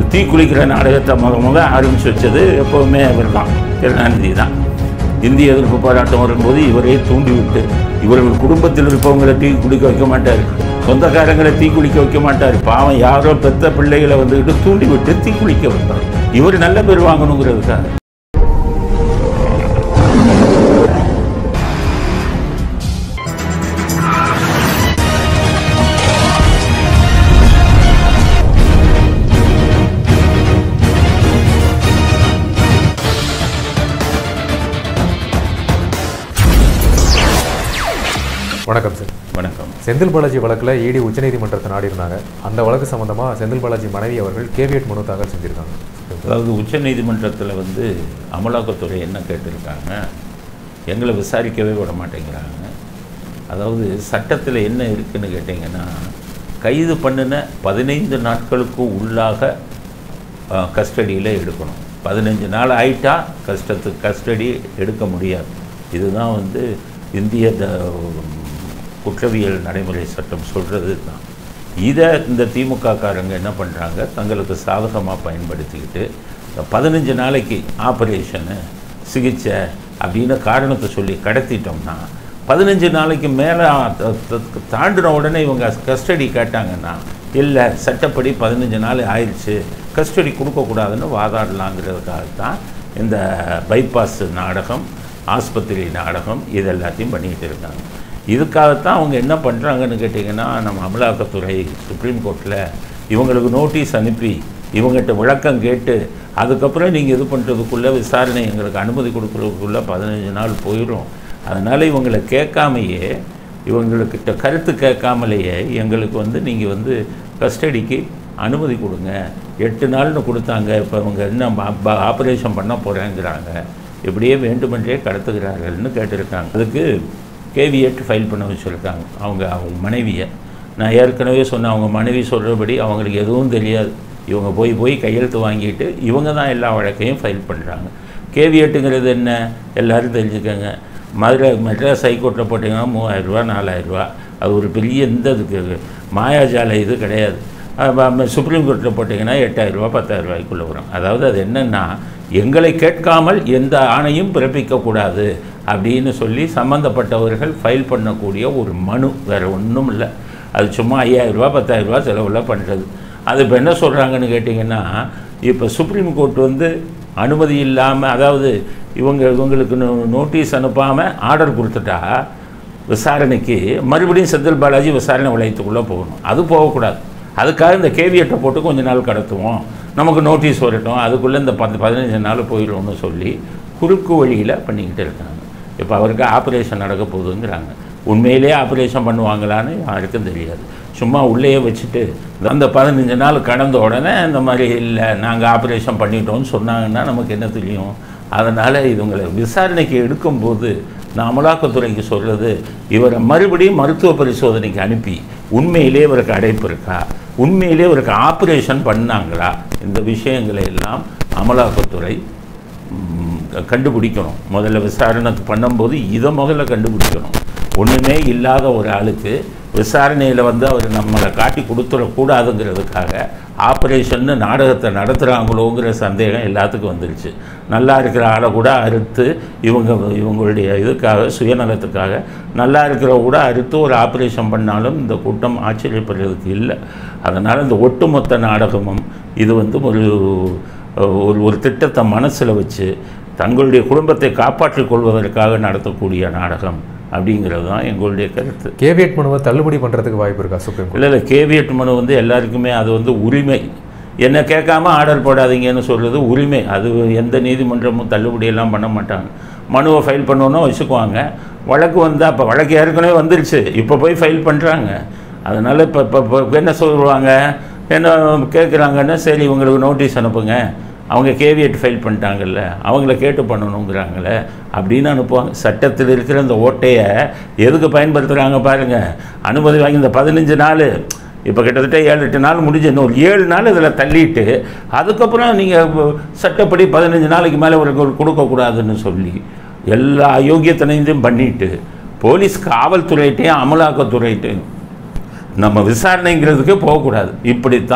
தீக்குளிக்கிற நாடகத்தை முத முத ஆரம்பித்து வச்சது எப்போவுமே அவர் தான் கருணாநிதி தான் இந்திய எதிர்ப்பு போராட்டம் வரும்போது இவரே தூண்டிவிட்டு இவர்கள் குடும்பத்தில் இருப்பவங்களை தீ குளிக்க வைக்க மாட்டார் சொந்தக்காரங்களை தீ குளிக்க வைக்க மாட்டார் பாவம் யாரோ பெத்த பிள்ளைகளை வந்துக்கிட்டு தூண்டி விட்டு தீ குளிக்க வைப்பார் இவர் நல்ல பேர் வாங்கணுங்கிறதுக்காக வணக்கம் சார் வணக்கம் செந்தில் பாலாஜி வழக்கில் இடி உச்சநீதிமன்றத்தை நாடி இருந்தாங்க அந்த வழக்கு சம்பந்தமாக செந்தில் பாலாஜி மனைவி அவர்கள் கேவியட் மனு தாக்கல் செஞ்சிருக்காங்க அதாவது உச்சநீதிமன்றத்தில் வந்து அமலாக்கத்துறை என்ன கேட்டிருக்காங்க எங்களை விசாரிக்கவே விட மாட்டேங்கிறாங்க அதாவது சட்டத்தில் என்ன இருக்குன்னு கேட்டிங்கன்னா கைது பண்ணின பதினைந்து நாட்களுக்கு உள்ளாக கஸ்டடியில் எடுக்கணும் பதினஞ்சு நாள் ஆயிட்டா கஷ்டத்து கஸ்டடி எடுக்க முடியாது இதுதான் வந்து இந்திய த- குற்றவியல் நடைமுறை சட்டம் சொல்கிறது தான் இதை இந்த திமுக காரங்க என்ன பண்ணுறாங்க தங்களுக்கு சாதகமாக பயன்படுத்திக்கிட்டு இந்த பதினஞ்சு நாளைக்கு ஆப்ரேஷனு சிகிச்சை அப்படின்னு காரணத்தை சொல்லி கடத்திட்டோம்னா பதினஞ்சு நாளைக்கு மேலே தாண்டின உடனே இவங்க கஸ்டடி கேட்டாங்கன்னா இல்லை சட்டப்படி பதினஞ்சு நாள் ஆயிடுச்சு கஸ்டடி கொடுக்கக்கூடாதுன்னு வாதாடலாங்கிறதுக்காக தான் இந்த பைபாஸ் நாடகம் ஆஸ்பத்திரி நாடகம் இது எல்லாத்தையும் பண்ணிக்கிட்டு இருக்காங்க இதுக்காகத்தான் அவங்க என்ன பண்ணுறாங்கன்னு கேட்டிங்கன்னா நம்ம அமலாக்கத்துறை சுப்ரீம் கோர்ட்டில் இவங்களுக்கு நோட்டீஸ் அனுப்பி இவங்ககிட்ட விளக்கம் கேட்டு அதுக்கப்புறம் நீங்கள் இது பண்ணுறதுக்குள்ளே விசாரணை எங்களுக்கு அனுமதி கொடுக்குறதுக்குள்ளே பதினஞ்சு நாள் போயிடும் அதனால் இவங்களை கேட்காமையே இவங்களுக்கிட்ட கருத்து கேட்காமலேயே எங்களுக்கு வந்து நீங்கள் வந்து கஸ்டடிக்கு அனுமதி கொடுங்க எட்டு நாள்னு கொடுத்தாங்க இப்போ இவங்க என்ன ஆப்ரேஷன் பண்ண போகிறேங்கிறாங்க இப்படியே வேண்டுமென்றே கடத்துகிறார்கள்னு கேட்டிருக்காங்க அதுக்கு கேவியட் ஃபைல் பண்ண வச்சுருக்காங்க அவங்க அவங்க மனைவியை நான் ஏற்கனவே சொன்னேன் அவங்க மனைவி சொல்கிறபடி அவங்களுக்கு எதுவும் தெரியாது இவங்க போய் போய் கையெழுத்து வாங்கிட்டு இவங்க தான் எல்லா வழக்கையும் ஃபைல் பண்ணுறாங்க கேவியட்டுங்கிறது என்ன எல்லாரும் தெரிஞ்சுக்கோங்க மதுரை மெட்ராஸ் ஹைகோர்ட்டில் போட்டிங்கன்னா மூவாயிரரூவா நாலாயிரரூவா அது ஒரு பெரிய இந்த இதுக்கு மாயாஜால இது கிடையாது அஹ் ம- ம- சுப்ரீம் கோர்ட்டில் போட்டிங்கன்னா எட்டாயிரரூவா பத்தாயிரரூவாய்க்குள்ளே வரும் அதாவது அது என்னென்னா எங்களை கேட்காமல் எந்த ஆணையும் பிறப்பிக்கக்கூடாது அப்படின்னு சொல்லி சம்மந்தப்பட்டவர்கள் ஃபைல் பண்ணக்கூடிய ஒரு மனு வேறு ஒன்றும் இல்லை அது சும்மா ஐயாயிரரூவா பத்தாயிரரூவா செலவில் பண்ணுறது அது இப்போ என்ன சொல்கிறாங்கன்னு கேட்டிங்கன்னா இப்போ சுப்ரீம் கோர்ட் வந்து அனுமதி இல்லாமல் அதாவது இவங்க இவங்களுக்கு நோ- நோட்டீஸ் அனுப்பாமல் ஆர்டர் கொடுத்துட்டா விசாரணைக்கு மறுபடியும் செந்தில் பாலாஜி விசாரணை வளையத்துக்குள்ளே போகணும் அது போகக்கூடாது அதுக்காக இந்த கேவியட்டை போட்டு கொஞ்ச நாள் கடத்துவோம் நமக்கு நோட்டீஸ் வரட்டும் அதுக்குள்ளே இந்த பத்து பதினஞ்சு நாள் போயிடும்னு சொல்லி குறுக்கு வழியில் பண்ணிக்கிட்டு இருக்காங்க இப்போ அவருக்கு ஆப்ரேஷன் நடக்க போகுதுங்கிறாங்க உண்மையிலேயே ஆப்ரேஷன் பண்ணுவாங்களான்னு யாருக்கும் தெரியாது சும்மா உள்ளேயே வச்சுட்டு அந்த பதினஞ்சு நாள் கடந்த உடனே இந்த மாதிரி இல்லை நாங்கள் ஆப்ரேஷன் பண்ணிட்டோம்னு சொன்னாங்கன்னா நமக்கு என்ன தெரியும் அதனால் இதுங்களை விசாரணைக்கு எடுக்கும்போது நான் அமலாக்கத்துறைக்கு சொல்கிறது இவரை மறுபடியும் மருத்துவ பரிசோதனைக்கு அனுப்பி உண்மையிலே இவருக்கு அடைப்பு இருக்கா உண்மையிலே இவருக்கு ஆப்ரேஷன் பண்ணாங்களா இந்த விஷயங்களை எல்லாம் அமலாக்கத்துறை ம், க- கண்டுபிடிக்கணும் முதல்ல விசாரணை பண்ணும்போது இதை முதல்ல கண்டுபிடிக்கணும் ஒன்றுமே இல்லாத ஒரு ஆளுக்கு விசாரணையில் வந்து அவர் நம்மளை காட்டி கொடுத்துடக்கூடாதுங்கிறதுக்காக ஆப்ரேஷன்னு நாடகத்தை நடத்துகிறாங்களோங்கிற சந்தேகம் எல்லாத்துக்கும் வந்துருச்சு நல்லா இருக்கிற ஆளை கூட அறுத்து இவங்க இவங்களுடைய இதுக்காக சுயநலத்துக்காக நல்லா இருக்கிற கூட அறுத்து ஒரு ஆப்ரேஷன் பண்ணாலும் இந்த கூட்டம் ஆச்சரியப்படுறதுக்கு இல்லை அதனால் இந்த ஒட்டுமொத்த நாடகமும் இது வந்து ஒரு ஒரு ஒரு திட்டத்தை மனசில் வச்சு தங்களுடைய குடும்பத்தை காப்பாற்றிக் கொள்வதற்காக நடத்தக்கூடிய நாடகம் அப்படிங்கிறது தான் எங்களுடைய கருத்து கேவியட் மனுவை தள்ளுபடி பண்ணுறதுக்கு வாய்ப்பு இருக்கா சுப்ரீம் கோர்ட் இல்லை இல்லை கேவியட் மனு வந்து எல்லாருக்குமே அது வந்து உரிமை என்ன கேட்காம ஆர்டர் போடாதீங்கன்னு சொல்கிறது உரிமை அது எந்த நீதிமன்றமும் தள்ளுபடியெல்லாம் பண்ண மாட்டாங்க மனுவை ஃபைல் பண்ணோன்னா வச்சுக்குவாங்க வழக்கு வந்தால் அப்போ வழக்கு ஏற்கனவே வந்துருச்சு இப்போ போய் ஃபைல் பண்ணுறாங்க அதனால் இப்போ இப்போ இப்போ என்ன சொல்லுவாங்க என்ன கேட்குறாங்கன்னா சரி இவங்களுக்கு நோட்டீஸ் அனுப்புங்க அவங்க கேவியட் ஃபைல் பண்ணிட்டாங்கல்ல அவங்கள கேட்டு பண்ணணுங்கிறாங்களே அப்படின்னு அனுப்புவாங்க சட்டத்தில் இருக்கிற இந்த ஓட்டையை எதுக்கு பயன்படுத்துகிறாங்க பாருங்கள் அனுமதி வாங்கி இந்த பதினஞ்சு நாள் இப்போ கிட்டத்தட்ட ஏழு எட்டு நாள் முடிஞ்சு இன்னும் ஒரு ஏழு நாள் இதில் தள்ளிட்டு அதுக்கப்புறம் நீங்கள் சட்டப்படி பதினஞ்சு நாளைக்கு மேலே ஒரு கொடுக்கக்கூடாதுன்னு சொல்லி எல்லா அயோக்கியத்தனையும் பண்ணிட்டு போலீஸ் காவல்துறையிட்டையும் அமலாக்கத்துறையிட்டையும் நம்ம விசாரணைங்கிறதுக்கு போகக்கூடாது இப்படித்தான்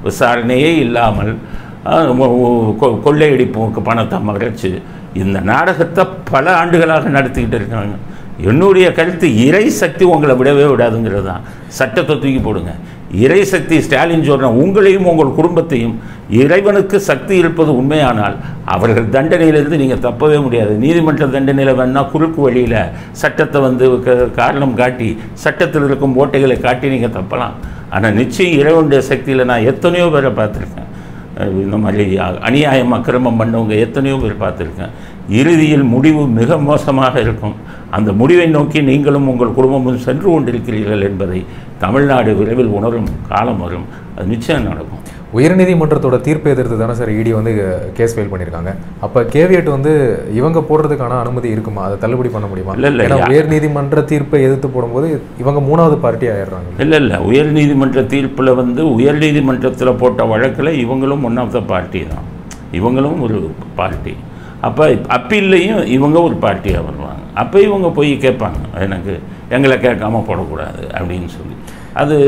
விசாரணையே இல்லாமல் அஹ், ஒ- ஒ- கொ- கொள்ளையடிப்புக்கு பணத்தை மறைச்சு இந்த நாடகத்தை பல ஆண்டுகளாக நடத்திக்கிட்டு இருக்காங்க என்னுடைய கருத்து இறை சக்தி உங்களை விடவே விடாதுங்கிறது தான் சட்டத்தை தூக்கி போடுங்க இறை சக்தி ஸ்டாலின் சொல்ற உங்களையும் உங்கள் குடும்பத்தையும் இறைவனுக்கு சக்தி இருப்பது உண்மையானால் அவர்கள் தண்டனையிலிருந்து நீங்கள் தப்பவே முடியாது நீதிமன்ற தண்டனையில் வேணா குறுக்கு வழியில் சட்டத்தை வந்து க- காரணம் காட்டி சட்டத்தில் இருக்கும் ஓட்டைகளை காட்டி நீங்கள் தப்பலாம் ஆனால் நிச்சயம் இறைவனுடைய சக்தியில் நான் எத்தனையோ பேரை பார்த்துருக்கேன் அஹ் இந்த மாதிரி அ- அநியாயம் அக்கிரமம் பண்ணவங்க எத்தனையோ பேர் பார்த்துருக்கேன் இறுதியில் முடிவு மிக மோசமாக இருக்கும் அந்த முடிவை நோக்கி நீங்களும் உங்கள் குடும்பமும் சென்று கொண்டிருக்கிறீர்கள் என்பதை தமிழ்நாடு விரைவில் உணரும் காலம் வரும் அது நிச்சயம் நடக்கும் உயர்நீதிமன்றத்தோட தீர்ப்பை எதிர்த்து தானே சார் இடி வந்து கேஸ் ஃபைல் பண்ணியிருக்காங்க அப்போ கேவியட் வந்து இவங்க போடுறதுக்கான அனுமதி இருக்குமா அதை தள்ளுபடி பண்ண முடியுமா இல்ல, இல்ல, ஏன்னா யா- உயர்நீதிமன்ற தீர்ப்பை எதிர்த்து போடும்போது இவங்க மூணாவது பார்ட்டி ஆயிடுறாங்க இல்லை இல்லை உயர்நீதிமன்ற தீர்ப்பில் வந்து உயர்நீதிமன்றத்தில் போட்ட வழக்கில் இவங்களும் ஒன் ஆஃப் த பார்ட்டி தான் இவங்களும் ஒரு பார்ட்டி அப்போ அப்பீல்லையும் இவங்க ஒரு பார்ட்டியாக வருவாங்க அப்போ இவங்க போய் கேட்பாங்க எனக்கு எங்களை கேட்காம போடக்கூடாது அப்படின்னு சொல்லி அது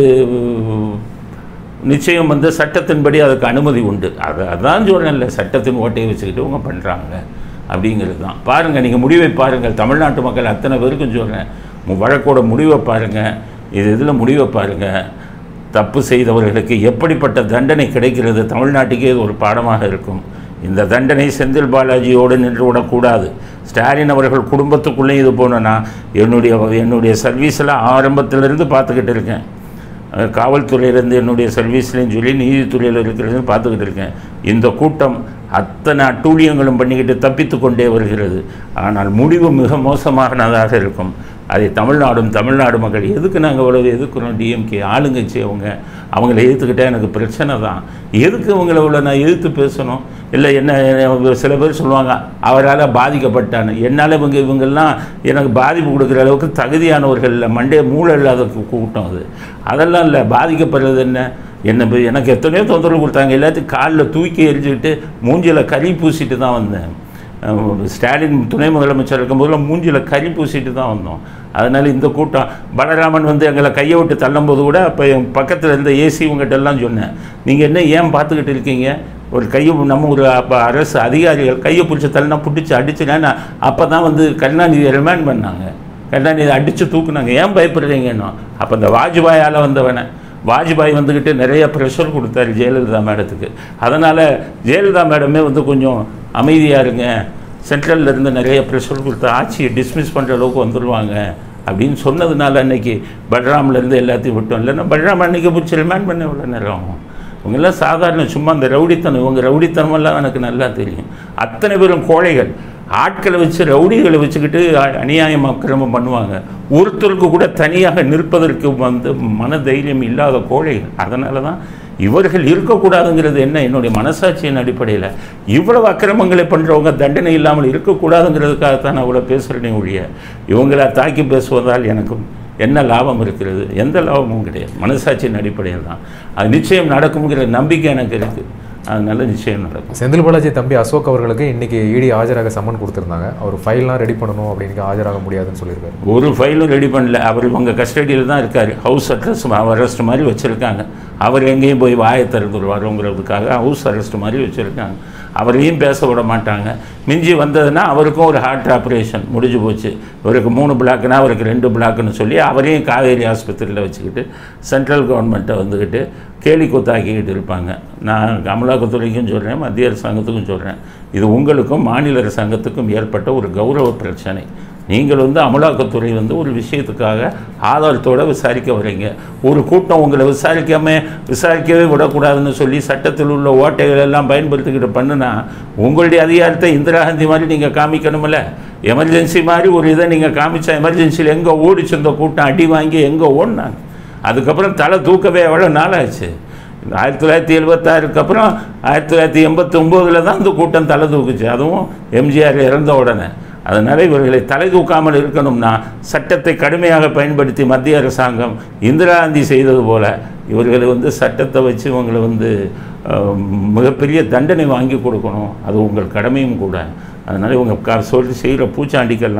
நிச்சயம் வந்து சட்டத்தின்படி அதுக்கு அனுமதி உண்டு அது அதான் சொல்கிறேன்ல சட்டத்தின் ஓட்டையை வச்சுக்கிட்டு இவங்க பண்ணுறாங்க அப்படிங்கிறது தான் பாருங்கள் நீங்கள் முடிவை பாருங்கள் தமிழ்நாட்டு மக்கள் அத்தனை பேருக்கும் சொல்கிறேன் உங்கள் வழக்கோட முடிவை பாருங்கள் இது இதில் முடிவை பாருங்கள் தப்பு செய்தவர்களுக்கு எப்படிப்பட்ட தண்டனை கிடைக்கிறது தமிழ்நாட்டுக்கே இது ஒரு பாடமாக இருக்கும் இந்த தண்டனை செந்தில் பாலாஜியோடு நின்று விடக்கூடாது ஸ்டாலின் அவர்கள் குடும்பத்துக்குள்ளே இது போனேன்னா என்னுடைய என்னுடைய சர்வீஸில் ஆரம்பத்திலிருந்து பார்த்துக்கிட்டு இருக்கேன் அஹ் காவல்துறையிலேருந்து என்னுடைய சர்வீஸ்லேயும் சொல்லி நீதித்துறையில் இருக்கிறது பார்த்துக்கிட்டு இருக்கேன் இந்த கூட்டம் அத்தனை அட்டூழியங்களும் பண்ணிக்கிட்டு தப்பித்து கொண்டே வருகிறது ஆனால் முடிவு மிக மோசமானதாக இருக்கும் அதை தமிழ்நாடும் தமிழ்நாடு மக்கள் எதுக்கு நாங்கள் இவ்வளவு எதுக்குறோம் டிஎம்கே ஆளுங்கட்சி அவங்க அவங்கள எதிர்த்துக்கிட்டே எனக்கு பிரச்சனை தான் எதுக்கு இவங்களை இவ்வளோ நான் எதிர்த்து பேசணும் இல்லை என்ன என்ன- சில பேர் சொல்லுவாங்க அவரால் பாதிக்கப்பட்டான்னு என்னால் இவங்க இவங்கெல்லாம் எனக்கு பாதிப்பு கொடுக்குற அளவுக்கு தகுதியானவர்கள் இல்லை மண்டே மூளை இல்லாத கூ- கூட்டம் அது அதெல்லாம் இல்லை பாதிக்கப்படுறது என்ன என்ன இப்ப எனக்கு எத்தனையோ தொந்தரவு கொடுத்தாங்க எல்லாத்தையும் காலில் தூக்கி எரிஞ்சுக்கிட்டு மூஞ்சியில் கறி பூசிட்டு தான் வந்தேன் அஹ் ஸ்டாலின் துணை முதலமைச்சர் இருக்கும்போதெல்லாம் மூஞ்சியில் கறி பூசிட்டு தான் வந்தோம் அதனால் இந்த கூட்டம் பலராமன் வந்து எங்களை கையை விட்டு தள்ளும்போது கூட அப்போ என் பக்கத்தில் இருந்த ஏசி உங்ககிட்ட எல்லாம் சொன்னேன் நீங்கள் என்ன ஏன் பார்த்துக்கிட்டு இருக்கீங்க ஒரு கையை நம்ம ஒரு அப்போ அரசு அதிகாரிகள் கையை பிடிச்சி தள்ளினா பிடிச்சி அடிச்சுனா அப்போ தான் வந்து கருணாநிதியை ரிமாண்ட் பண்ணாங்க கருணாநிதி அடித்து தூக்குனாங்க ஏன் பயப்படுறீங்கன்னு அப்போ இந்த வாஜ்பாயால் வந்தவனை வாஜ்பாய் வந்துக்கிட்டு நிறைய ப்ரெஷர் கொடுத்தாரு ஜெயலலிதா மேடத்துக்கு அதனால் ஜெயலலிதா மேடமே வந்து கொஞ்சம் அமைதியாக இருங்க சென்ட்ரல்ல இருந்து நிறைய ப்ரெஷர் கொடுத்து ஆட்சியை டிஸ்மிஸ் பண்ணுற அளவுக்கு வந்துடுவாங்க அப்படின்னு சொன்னதுனால அன்னைக்கு பல்ராம்லேருந்து எல்லாத்தையும் விட்டோம் இல்லைன்னா பல்ராம் அன்னைக்கு பிடிச்சி ரிமாண்ட் பண்ண எவ்வளோ நேரம் ஆகும் இவங்கெல்லாம் சாதாரண சும்மா அந்த ரவுடித்தனம் இவங்க ரவுடித்தனமெல்லாம் எனக்கு நல்லா தெரியும் அத்தனை பேரும் கோழைகள் ஆட்களை வச்சு ரவுடிகளை வச்சுக்கிட்டு அ- அநியாயம் அக்கிரமம் பண்ணுவாங்க ஒருத்தருக்கு கூட தனியாக நிற்பதற்கு வந்து மன தைரியம் இல்லாத கோழைகள் அதனால தான் இவர்கள் இருக்கக்கூடாதுங்கிறது என்ன என்னுடைய மனசாட்சியின் அடிப்படையில் இவ்வளவு அக்கிரமங்களை பண்ணுறவங்க தண்டனை இல்லாமல் இருக்கக்கூடாதுங்கிறதுக்காகத்தான் நான் அவ்வளோ பேசுகிறேனே ஒழிய இவங்களை தாக்கி பேசுவதால் எனக்கும் என்ன லாபம் இருக்கிறது எந்த லாபமும் கிடையாது மனசாட்சியின் அடிப்படையில் தான் அது நிச்சயம் நடக்குங்கிற நம்பிக்கை எனக்கு இருக்குது அதனால நிச்சயம் நடக்கும் செந்தில் பாலாஜி தம்பி அசோக் அவர்களுக்கு இன்னைக்கு இடி ஆஜராக சம்மன் கொடுத்துருந்தாங்க அவர் ஃபைல்லாம் ரெடி பண்ணணும் அப்படின்னு ஆஜராக முடியாதுன்னு சொல்லியிருக்காரு ஒரு ஃபைலும் ரெடி பண்ணல அவர் உங்கள் கஸ்டடியில் தான் இருக்கார் ஹவுஸ் அட்ரஸ் அரெஸ்ட் மாதிரி வச்சுருக்காங்க அவர் எங்கேயும் போய் வாயை திறந்து வருங்கிறதுக்காக ஹவுஸ் அரெஸ்ட் மாதிரி வச்சுருக்காங்க அவரையும் பேச விட மாட்டாங்க மிஞ்சி வந்ததுன்னா அவருக்கும் ஒரு ஹார்ட் ஆப்ரேஷன் முடிஞ்சு போச்சு இவருக்கு மூணு பிளாக்குனா அவருக்கு ரெண்டு பிளாக்குன்னு சொல்லி அவரையும் காவேரி ஆஸ்பத்திரியில் வச்சுக்கிட்டு சென்ட்ரல் கவர்மெண்ட்டை வந்துக்கிட்டு கேலி கூத்தாக்கிக்கிட்டு இருப்பாங்க நான் அமலாக்கத்துறைக்கும் சொல்கிறேன் மத்திய அரசாங்கத்துக்கும் சொல்கிறேன் இது உங்களுக்கும் மாநில அரசாங்கத்துக்கும் ஏற்பட்ட ஒரு கௌரவ பிரச்சனை நீங்கள் வந்து அமலாக்கத்துறை வந்து ஒரு விஷயத்துக்காக ஆதாரத்தோட விசாரிக்க வரீங்க ஒரு கூட்டம் உங்களை விசாரிக்காம விசாரிக்கவே விடக்கூடாதுன்னு சொல்லி சட்டத்தில் உள்ள ஓட்டைகள் எல்லாம் பயன்படுத்திக்கிட்டு பண்ணுனா உங்களுடைய அதிகாரத்தை இந்திரா காந்தி மாதிரி நீங்கள் காமிக்கணுமில்ல எமர்ஜென்சி மாதிரி ஒரு இதை நீங்கள் காமிச்சா எமர்ஜென்சியில் எங்கே ஓடிச்சு இந்த கூட்டம் அடி வாங்கி எங்கே ஓடினாங்க அதுக்கப்புறம் தலை தூக்கவே எவ்வளோ நாளாச்சு ஆயிரத்தி தொள்ளாயிரத்தி எழுபத்தாறுக்கு அப்புறம் ஆயிரத்தி தொள்ளாயிரத்தி எண்பத்தி ஒம்போதில் தான் இந்த கூட்டம் தலை தூக்குச்சு அதுவும் எம்ஜிஆர் இறந்த உடனே அதனால் இவர்களை தலை தூக்காமல் இருக்கணும்னா சட்டத்தை கடுமையாக பயன்படுத்தி மத்திய அரசாங்கம் இந்திரா காந்தி செய்தது போல இவர்களை வந்து சட்டத்தை வச்சு இவங்களை வந்து அஹ், மிகப்பெரிய தண்டனை வாங்கி கொடுக்கணும் அது உங்கள் கடமையும் கூட அதனால் இவங்க க சொல்லி செய்கிற பூச்சாண்டிக்கெல்லாம்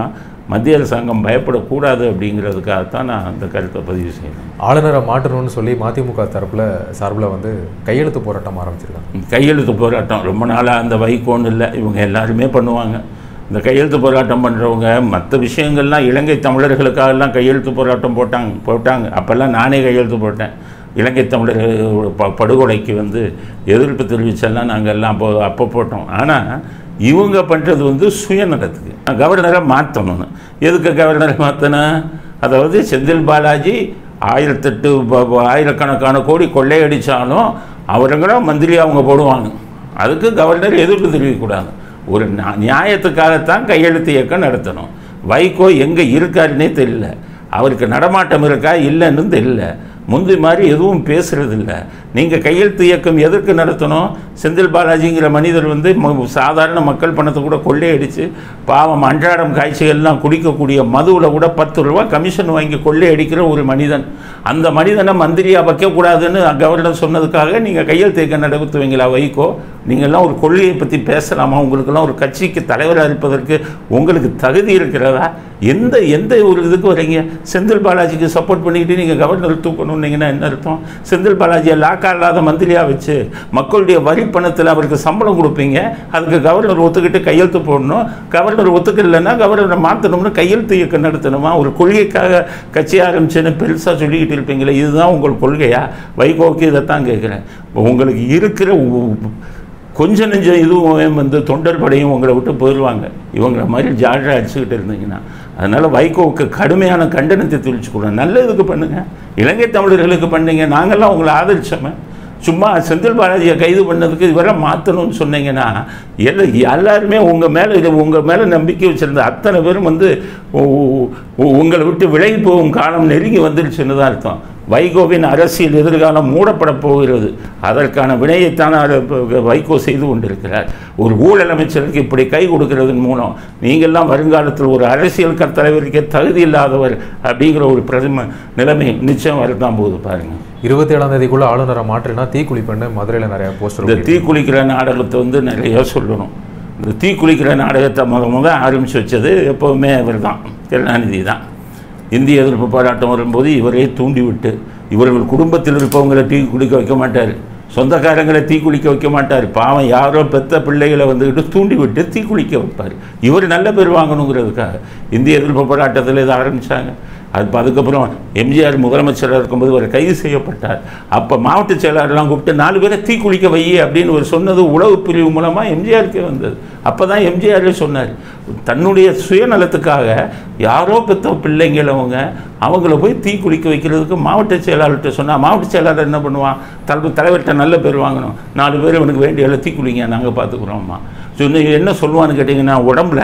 மத்திய அரசாங்கம் பயப்படக்கூடாது அப்படிங்கிறதுக்காகத்தான் நான் அந்த கருத்தை பதிவு செய்யணும் ஆளுநரை மாற்றணும்னு சொல்லி மதிமுக தரப்புல சார்பில் வந்து கையெழுத்து போராட்டம் ஆரம்பிச்சிருக்காங்க கையெழுத்து போராட்டம் ரொம்ப நாளாக அந்த வைகோன்னு இல்லை இவங்க எல்லாருமே பண்ணுவாங்க இந்த கையெழுத்து போராட்டம் பண்ணுறவங்க மற்ற விஷயங்கள்லாம் இலங்கை தமிழர்களுக்காகலாம் கையெழுத்து போராட்டம் போட்டாங்க போட்டாங்க அப்போல்லாம் நானே கையெழுத்து போட்டேன் இலங்கை தமிழர்கள் ப படுகொலைக்கு வந்து எதிர்ப்பு தெரிவிச்செல்லாம் நாங்கள் எல்லாம் அப்போ அப்போ போட்டோம் ஆனால் இவங்க பண்ணுறது வந்து சுயநலத்துக்கு கவர்னரை மாற்றணும்னு எதுக்கு கவர்னரை மாற்றணும் அதாவது செந்தில் பாலாஜி ஆயிரத்தெட்டு ப- ப- ஆயிரக்கணக்கான கோடி கொள்ளையடித்தாலும் அவருங்களும் மந்திரி அவங்க போடுவாங்க அதுக்கு கவர்னர் எதிர்ப்பு தெரிவிக்கக்கூடாது ஒரு நியா- நியாயத்துக்காகத்தான் கையெழுத்து இயக்கம் நடத்தணும் வைகோ எங்கே இருக்காருன்னே தெரியல அவருக்கு நடமாட்டம் இருக்கா இல்லைன்னு தெரியல முந்தி மாதிரி எதுவும் பேசுறதில்ல நீங்கள் கையெழுத்து இயக்கம் எதற்கு நடத்தணும் செந்தில் பாலாஜிங்கிற மனிதர் வந்து ம- சாதாரண மக்கள் பணத்தை கூட கொள்ளையடித்து பாவம் அன்றாடம் காய்ச்சிகள்லாம் குடிக்கக்கூடிய மதுவில் கூட பத்து ரூபா கமிஷன் வாங்கி கொள்ளையடிக்கிற ஒரு மனிதன் அந்த மனிதனை மந்திரியாக வைக்கக்கூடாதுன்னு கவர்னர் சொன்னதுக்காக நீங்கள் கையெழுத்து இயக்கம் நடத்துவீங்களா வைகோ நீங்கள்லாம் ஒரு கொள்கையை பற்றி பேசலாமா உங்களுக்கெல்லாம் ஒரு கட்சிக்கு தலைவராக இருப்பதற்கு உங்களுக்கு தகுதி இருக்கிறதா எந்த எந்த ஒரு இதுக்கு வரீங்க செந்தில் பாலாஜிக்கு சப்போர்ட் பண்ணிக்கிட்டு நீங்கள் கவர்னர் தூக்கணுன்னீங்கன்னா என்ன அர்த்தம் செந்தில் பாலாஜியை லாக்கா இல்லாத மந்திரியாக வச்சு மக்களுடைய வரி பணத்தில் அவருக்கு சம்பளம் கொடுப்பீங்க அதுக்கு கவர்னர் ஒத்துக்கிட்டு கையெழுத்து போடணும் கவர்னர் ஒத்துக்கலைன்னா கவர்னரை மாற்றணும்னு கையெழுத்து இயக்கம் நடத்தணுமா ஒரு கொள்கைக்காக கட்சி ஆரம்பிச்சுன்னு பெருசாக சொல்லிக்கிட்டு இருப்பீங்களே இதுதான் உங்கள் கொள்கையா வைகோக்கு இதைத்தான் கேட்குறேன் உங்களுக்கு இருக்கிற உ- கொஞ்சம் நெஞ்சம் இதுவும் வந்து தொண்டர் படையும் உங்களை விட்டு போயிடுவாங்க இவங்கள மாதிரி ஜாலியாக அடிச்சுக்கிட்டு இருந்தீங்கன்னா அதனால் வைகோவுக்கு கடுமையான கண்டனத்தை தெரிவிச்சுக்கூடாது நல்ல இதுக்கு பண்ணுங்க இலங்கை தமிழர்களுக்கு பண்ணீங்க நாங்கள்லாம் உங்களை ஆதரிச்சோமே சும்மா செந்தில் பாலாஜியை கைது பண்ணதுக்கு இவரை மாற்றணும்னு சொன்னீங்கன்னா எல்லா எல்லாருமே உங்கள் மேலே இது உங்கள் மேலே நம்பிக்கை வச்சுருந்த அத்தனை பேரும் வந்து உ- உ- உ- உங்களை விட்டு விலகி போகும் காலம் நெருங்கி வந்துருச்சுன்னு தான் அர்த்தம் வைகோவின் அரசியல் எதிர்காலம் மூடப்பட போகிறது அதற்கான வினையைத்தான் அவர் இப்ப வைகோ செய்து கொண்டிருக்கிறார் ஒரு ஊழல் அமைச்சருக்கு இப்படி கை கொடுக்கறதன் மூலம் நீங்கள்லாம் வருங்காலத்தில் ஒரு அரசியல் க- தலைவருக்கே தகுதி இல்லாதவர் அப்படிங்கிற ஒரு பிரதம நிலைமை நிச்சயம் வரதான் போகுது பாருங்க இருபத்தி ஏழாம் தேதிக்குள்ள ஆளுநரை மாற்றினா தீக்குளிப்பண்ணு மதுரையில் நிறைய போஸ்டர் இந்த தீக்குளிக்கிற நாடகத்தை வந்து நிறைய சொல்லணும் இந்த தீக்குளிக்கிற நாடகத்தை முத முத ஆரம்பித்து வச்சது எப்போவுமே இவர் தான் கருணாநிதி தான் இந்திய எதிர்ப்பு போராட்டம் வரும்போது இவரே தூண்டி விட்டு இவர்கள் குடும்பத்தில் இருப்பவங்களை டீ குடிக்க வைக்க மாட்டார் சொந்தக்காரங்களை தீ குளிக்க வைக்க மாட்டார் பாவம் யாரோ பெத்த பிள்ளைகளை வந்துக்கிட்டு தூண்டி விட்டு தீ குளிக்க வைப்பார் இவர் நல்ல பேர் வாங்கணுங்கிறதுக்காக இந்திய எதிர்ப்பு போராட்டத்தில் இதை ஆரம்பித்தாங்க அது இப்ப அதுக்கப்புறம் எம்ஜிஆர் முதலமைச்சராக இருக்கும்போது அவர் கைது செய்யப்பட்டார் அப்போ மாவட்ட செயலாளர்லாம் கூப்பிட்டு நாலு பேரை தீ குளிக்க வை அப்படின்னு ஒரு சொன்னது உளவு பிரிவு மூலமாக எம்ஜிஆருக்கே வந்தது அப்போ தான் எம்ஜிஆரே சொன்னார் தன்னுடைய சுயநலத்துக்காக யாரோ பெத்த பிள்ளைங்கள அவங்க அவங்கள போய் தீ குளிக்க வைக்கிறதுக்கு மாவட்ட செயலாளர்கிட்ட சொன்னால் மாவட்ட செயலாளர் என்ன பண்ணுவான் தலை தலைவர்கிட்ட நல்ல பேர் வாங்கணும் நாலு பேர் இவனுக்கு வேண்டிய எல்லாம் தீ குளிங்க நாங்கள் பார்த்துக்குறோம்மா சொன்ன என்ன சொல்லுவான்னு கேட்டிங்கன்னா உடம்புல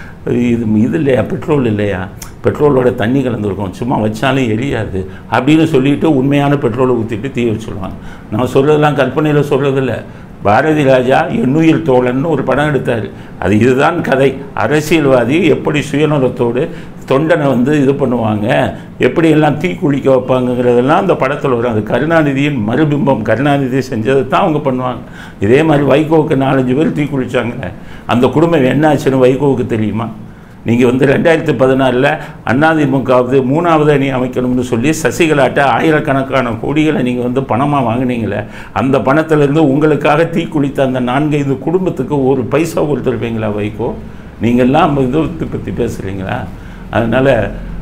இது இது இல்லையா பெட்ரோல் இல்லையா பெட்ரோலோட தண்ணி கலந்துருக்கும் சும்மா வச்சாலும் எரியாது அப்படின்னு சொல்லிட்டு உண்மையான பெட்ரோலை ஊற்றிட்டு தீ வச்சுடுவாங்க நான் சொல்கிறதெல்லாம் கற்பனையில் சொல்கிறதில்ல பாரதி ராஜா எண்ணுயிர் தோழன்னு ஒரு படம் எடுத்தார் அது இதுதான் கதை அரசியல்வாதி எப்படி சுயநலத்தோடு தொண்டனை வந்து இது பண்ணுவாங்க எப்படி எல்லாம் தீ குளிக்க வைப்பாங்கங்கிறதெல்லாம் அந்த படத்தில் வரும் அது கருணாநிதியின் மறுபிம்பம் கருணாநிதி செஞ்சதை தான் அவங்க பண்ணுவாங்க இதே மாதிரி வைகோவுக்கு நாலஞ்சு பேர் தீ குளிச்சாங்களே அந்த குடும்பம் என்ன ஆச்சுன்னு வைகோவுக்கு தெரியுமா நீங்கள் வந்து ரெண்டாயிரத்தி பதினாலில் அதிமுகவது மூணாவது அணி அமைக்கணும்னு சொல்லி சசிகலாட்ட ஆயிரக்கணக்கான கோடிகளை நீங்கள் வந்து பணமாக வாங்குனீங்களே அந்த பணத்திலேருந்து உங்களுக்காக தீ குளித்த அந்த நான்கைந்து குடும்பத்துக்கு ஒரு பைசா கொடுத்துருப்பீங்களா வைகோ நீங்கள்லாம் இதை பற்றி பேசுகிறீங்களா அதனால்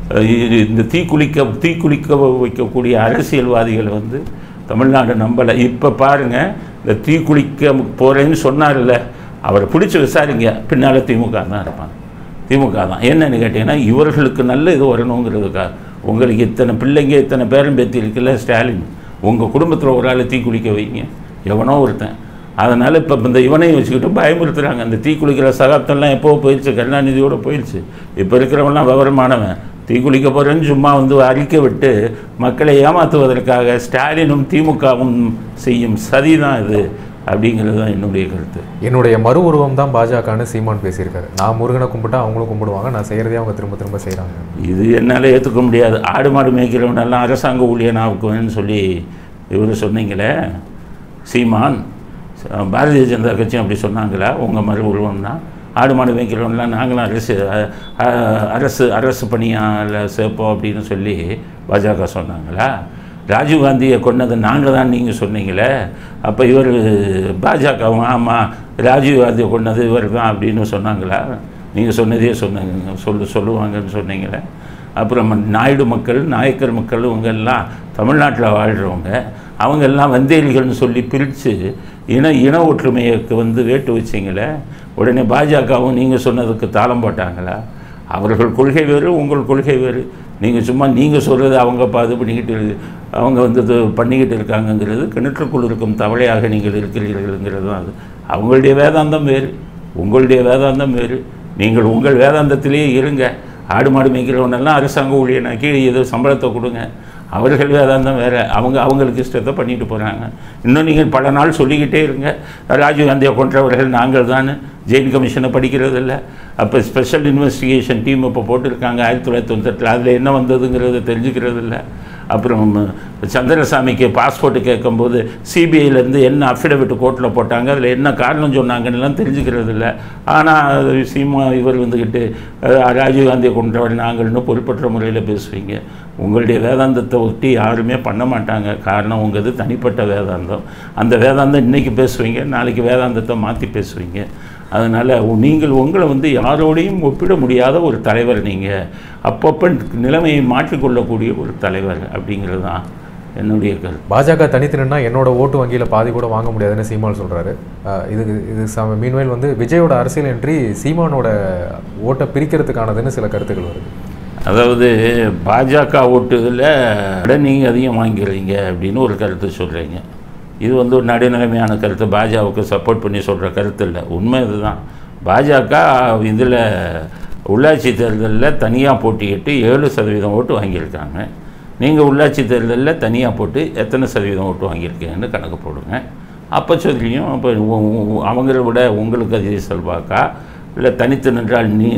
இந்த தீக்குளிக்க தீக்குளிக்க வைக்கக்கூடிய அரசியல்வாதிகளை வந்து தமிழ்நாடு நம்பலை இப்போ பாருங்கள் இந்த தீக்குளிக்க போகிறேன்னு சொன்னார்ல அவரை பிடிச்சி விசாரிங்க பின்னால் திமுக தான் இருப்பாங்க திமுக தான் என்னன்னு கேட்டிங்கன்னா இவர்களுக்கு நல்ல இது வரணுங்கிறதுக்காக உங்களுக்கு இத்தனை பிள்ளைங்க இத்தனை பேரன் பேத்தி இருக்குல்ல ஸ்டாலின் உங்கள் குடும்பத்தில் ஒரு ஆளை தீ குளிக்க வைங்க எவனோ ஒருத்தன் அதனால் இப்போ இந்த இவனையும் வச்சுக்கிட்டு பயமுறுத்துறாங்க அந்த தீ குளிக்கிற சகாப்தம்லாம் எப்போ போயிடுச்சு கருணாநிதியோடு போயிடுச்சு இப்போ இருக்கிறவன்லாம் விவரமானவன் தீ குளிக்க போகிறேன்னு சும்மா வந்து அறிக்கை விட்டு மக்களை ஏமாற்றுவதற்காக ஸ்டாலினும் திமுகவும் செய்யும் சதி தான் இது அப்படிங்கிறது தான் என்னுடைய கருத்து என்னுடைய மறு உருவம் தான் பாஜகன்னு சீமான் பேசியிருக்காரு நான் முருகனை கும்பிட்டா அவங்களும் கும்பிடுவாங்க நான் செய்கிறதே அவங்க திரும்ப திரும்ப செய்கிறாங்க இது என்னால் ஏற்றுக்க முடியாது ஆடு மாடு மேய்க்கிறவனெல்லாம் அரசாங்க ஊழியன் ஆக்குவேன்னு சொல்லி இவர் சொன்னீங்களே சீமான் பாரதிய ஜனதா கட்சி அப்படி சொன்னாங்களா உங்கள் மறு உருவம்னா ஆடு மாடு மேய்க்கிறவங்களாம் நாங்களும் அரசு அ- அ- அரசு அரசு பணியால் சேர்ப்போம் அப்படின்னு சொல்லி பாஜக சொன்னாங்களா ராஜீவ்காந்தியை கொன்னது நாங்கள் தான் நீங்கள் சொன்னீங்களே அப்போ இவர் பாஜகவும் ஆமாம் ராஜீவ்காந்தியை கொன்னது இவர் தான் அப்படின்னு சொன்னாங்களா நீங்கள் சொன்னதே சொன்னாங்க சொல்லு சொல்லுவாங்கன்னு சொன்னீங்களே அப்புறம் நாயுடு மக்கள் நாயக்கர் மக்கள் இவங்க எல்லாம் தமிழ்நாட்டில் வாழ்கிறவங்க அவங்க எல்லாம் வந்தேரிகள்னு சொல்லி பிரித்து இன இன ஒற்றுமைக்கு வந்து வேட்டு வச்சிங்களே உடனே பாஜகவும் நீங்கள் சொன்னதுக்கு தாளம் போட்டாங்களா அவர்கள் கொள்கை வேறு உங்கள் கொள்கை வேறு நீங்கள் சும்மா நீங்கள் சொல்கிறது அவங்க பா இது பண்ணிக்கிட்டு இரு- அவங்க வந்து இது பண்ணிக்கிட்டு இருக்காங்கங்கிறது கிணற்றுக்குள் இருக்கும் தவளையாக நீங்கள் இருக்கிறீர்கள்ங்கிறது தான் அது அவங்களுடைய வேதாந்தம் வேறு உங்களுடைய வேதாந்தம் வேறு நீங்கள் உங்கள் வேதாந்தத்திலேயே இருங்க ஆடு மாடு மேய்க்கிறவனெல்லாம் அரசாங்க ஊழியனாக்கி ஏதோ சம்பளத்தை கொடுங்க அவர்கள் வேதாந்தம் வேறு அவங்க அவங்களுக்கு இஷ்டத்தை பண்ணிட்டு போகிறாங்க இன்னும் நீங்கள் பல நாள் சொல்லிக்கிட்டே இருங்க ராஜீவ்காந்தியை கொன்றவர்கள் நாங்கள் தான் ஜெயின் கமிஷனை படிக்கிறது இல்லை அப்போ ஸ்பெஷல் இன்வெஸ்டிகேஷன் டீம் இப்போ போட்டிருக்காங்க ஆயிரத்தி தொள்ளாயிரத்தி தொண்ணூத்தெட்டில் அதில் என்ன வந்ததுங்கிறத தெரிஞ்சுக்கிறது இல்லை அப்புறம் சந்திரசாமிக்கு பாஸ்போர்ட் கேட்கும்போது சிபிஐலேருந்து என்ன அஃபிடவிட் கோர்ட்டில் போட்டாங்க அதில் என்ன காரணம் சொன்னாங்கன்னெலாம் தெரிஞ்சுக்கிறது இல்லை ஆனால் சீமா இவர் வந்துக்கிட்டு அஹ், ராஜீவ்காந்தியை கொன்றவர் நாங்கள்னு பொறுப்பற்ற முறையில் பேசுவீங்க உங்களுடைய வேதாந்தத்தை ஒட்டி யாருமே பண்ண மாட்டாங்க காரணம் உங்களது தனிப்பட்ட வேதாந்தம் அந்த வேதாந்தம் இன்றைக்கி பேசுவீங்க நாளைக்கு வேதாந்தத்தை மாற்றி பேசுவீங்க அதனால் நீங்கள் உங்களை வந்து யாரோடையும் ஒப்பிட முடியாத ஒரு தலைவர் நீங்கள் அப்பப்போ நிலைமையை மாற்றிக்கொள்ளக்கூடிய ஒரு தலைவர் அப்படிங்கிறது தான் என்னுடைய கருத்து பாஜக தனித்து நின்னா என்னோட ஓட்டு வங்கியில் பாதி கூட வாங்க முடியாதுன்னு சீமான் சொல்கிறாரு இது இது சம மீன்வேல் வந்து விஜயோட அரசியல் என்றி சீமானோட ஓட்டை பிரிக்கிறதுக்கானதுன்னு சில கருத்துக்கள் வருது அதாவது பாஜக ஓட்டுதில் நீங்கள் அதிகம் வாங்கிடுறீங்க அப்படின்னு ஒரு கருத்து சொல்கிறீங்க இது வந்து ஒரு நடுநிலைமையான கருத்து பாஜகவுக்கு சப்போர்ட் பண்ணி சொல்கிற கருத்து இல்லை உண்மை இதுதான் பாஜக இதில் உள்ளாட்சி தேர்தலில் தனியாக போட்டியிட்டு ஏழு சதவீதம் ஓட்டு வாங்கியிருக்காங்க நீங்கள் உள்ளாட்சி தேர்தலில் தனியாக போட்டு எத்தனை சதவீதம் ஓட்டு வாங்கியிருக்கீங்கன்னு கணக்கு போடுங்க அப்போ சொல்லியும் அப்போ அவங்கள விட உங்களுக்கு அதிக செல்வாக்கா இல்லை தனித்து நின்றால் நீ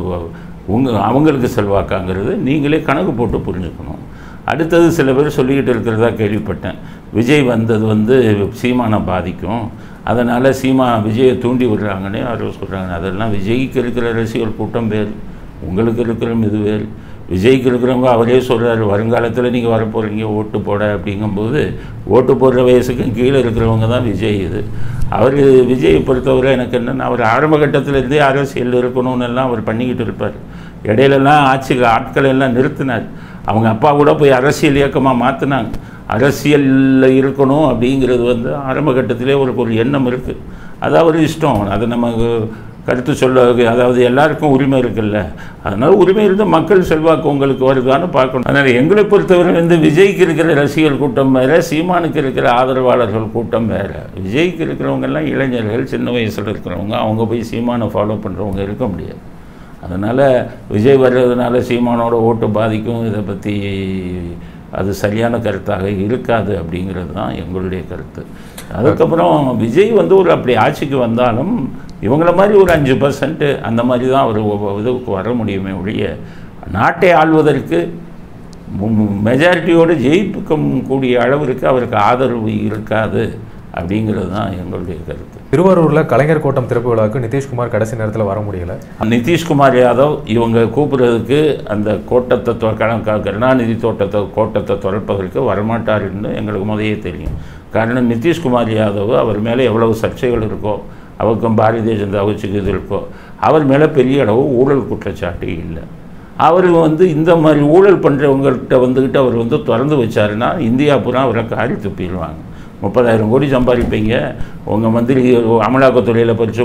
உங்க அவங்களுக்கு செல்வாக்காங்கிறது நீங்களே கணக்கு போட்டு புரிஞ்சுக்கணும் அடுத்தது சில பேர் சொல்லிக்கிட்டு இருக்கிறதா கேள்விப்பட்டேன் விஜய் வந்தது வந்து சீமானை பாதிக்கும் அதனால் சீமா விஜயை தூண்டி விடுறாங்கன்னு யாரோ சொல்கிறாங்க அதெல்லாம் விஜய்க்கு இருக்கிற ரசிகர் கூட்டம் வேறு உங்களுக்கு இருக்கிற இது வேறு விஜய்க்கு இருக்கிறவங்க அவரே சொல்கிறாரு வருங்காலத்தில் நீங்கள் வரப்போகிறீங்க ஓட்டு போட அப்படிங்கும்போது ஓட்டு போடுற வயசுக்கும் கீழே இருக்கிறவங்க தான் விஜய் இது அவர் விஜயை பொறுத்தவரை எனக்கு என்னென்னா அவர் ஆரம்ப கட்டத்திலேருந்தே அரசியல் இருக்கணும்னு எல்லாம் அவர் பண்ணிக்கிட்டு இருப்பார் இடையிலலாம் ஆட்சிக்கு ஆட்களை எல்லாம் நிறுத்தினார் அவங்க அப்பா கூட போய் அரசியல் இயக்கமாக மாற்றினாங்க அரசியலில் இருக்கணும் அப்படிங்கிறது வந்து ஆரம்ப கட்டத்திலே ஒரு ஒரு எண்ணம் இருக்குது அது அவர் இஷ்டம் அதை நமக்கு கருத்து சொல்ல அதாவது எல்லாருக்கும் உரிமை இருக்குல்ல அதனால் உரிமை இருந்து மக்கள் செல்வாக்கு உங்களுக்கு வருதான்னு பார்க்கணும் அதனால் எங்களை பொறுத்தவரை வந்து விஜய்க்கு இருக்கிற ரசிகர் கூட்டம் வேறு சீமானுக்கு இருக்கிற ஆதரவாளர்கள் கூட்டம் வேறு விஜய்க்கு இருக்கிறவங்கெல்லாம் இளைஞர்கள் சின்ன வயசில் இருக்கிறவங்க அவங்க போய் சீமானை ஃபாலோ பண்ணுறவங்க இருக்க முடியாது அதனால் விஜய் வர்றதுனால சீமானோட ஓட்டு பாதிக்கும் இதை பற்றி அது சரியான கருத்தாக இருக்காது அப்படிங்கிறது தான் எங்களுடைய கருத்து அதுக்கப்புறம் விஜய் வந்து ஒரு அப்படி ஆட்சிக்கு வந்தாலும் இவங்கள மாதிரி ஒரு அஞ்சு பர்சன்ட்டு அந்த மாதிரி தான் அவர் இதுக்கு வர முடியுமே ஒழிய நாட்டை ஆள்வதற்கு மெஜாரிட்டியோடு ஜெயிப்புக்கும் கூடிய அளவிற்கு அவருக்கு ஆதரவு இருக்காது அப்படிங்கிறது தான் எங்களுடைய கருத்து திருவாரூரில் கலைஞர் கோட்டம் திறப்பு விழாவுக்கு நிதிஷ்குமார் கடைசி நேரத்தில் வர முடியல நிதிஷ்குமார் யாதவ் இவங்க கூப்பிடுறதுக்கு அந்த கோட்டத்தை தொ- க- க- கருணாநிதி தோட்டத்தை கோட்டத்தை திறப்பதற்கு வரமாட்டாருன்னு எங்களுக்கு முதலே தெரியும் காரணம் நிதிஷ்குமார் யாதவ் அவர் மேலே எவ்வளவு சர்ச்சைகள் இருக்கோ அவருக்கும் பாரதிய ஜனதா கட்சிக்கு இது இருக்கோ அவர் மேலே பெரிய அளவு ஊழல் குற்றச்சாட்டு இல்லை அவர் வந்து இந்த மாதிரி ஊழல் பண்ணுறவங்கள்ட்ட வந்துக்கிட்டு அவர் வந்து திறந்து வச்சாருன்னா இந்தியா பூரா அவரை காரி துப்பிடுவாங்க முப்பதாயிரம் கோடி சம்பாதிப்பீங்க உங்கள் மந்திரி அமலாக்கத்துறையில் படித்த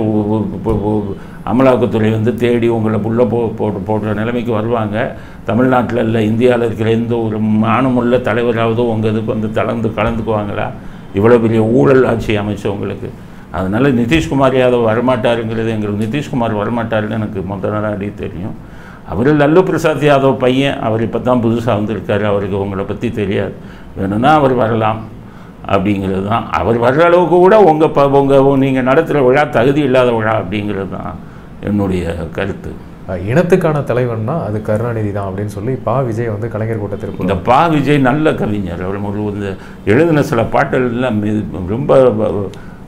அமலாக்கத்துறை வந்து தேடி உங்களை புள்ள போ போட்டு போடுற நிலைமைக்கு வருவாங்க தமிழ்நாட்டில் இல்லை இந்தியாவில் இருக்கிற எந்த ஒரு மானமுள்ள தலைவராவது உங்கள் இதுக்கு வந்து கலந்து கலந்துக்குவாங்களா இவ்வளோ பெரிய ஊழல் ஆட்சி அமைச்சவங்களுக்கு அதனால் நிதிஷ்குமார் யாதவ் வரமாட்டாருங்கிறது எங்களுக்கு நிதிஷ்குமார் வரமாட்டாருன்னு எனக்கு முதல் நாளாடி தெரியும் அவர் லல்லு பிரசாத் யாதவ் பையன் அவர் இப்போ தான் புதுசாக வந்திருக்காரு அவருக்கு உங்களை பற்றி தெரியாது வேணும்னா அவர் வரலாம் அப்படிங்கிறது தான் அவர் வர்ற அளவுக்கு கூட உங்கள் ப உங்கள் நீங்கள் நடத்துகிற விழா தகுதி இல்லாத விழா அப்படிங்கிறது தான் என்னுடைய கருத்து அஹ், இனத்துக்கான தலைவன்னா அது கருணாநிதி தான் அப்படின்னு சொல்லி பா விஜய் வந்து கலைஞர் கோட்ட திறப்பு இந்த பா விஜய் நல்ல கவிஞர் அவர் ஒரு இந்த எழுதின சில பாட்டெல்லாம் மி- ரொம்ப வ-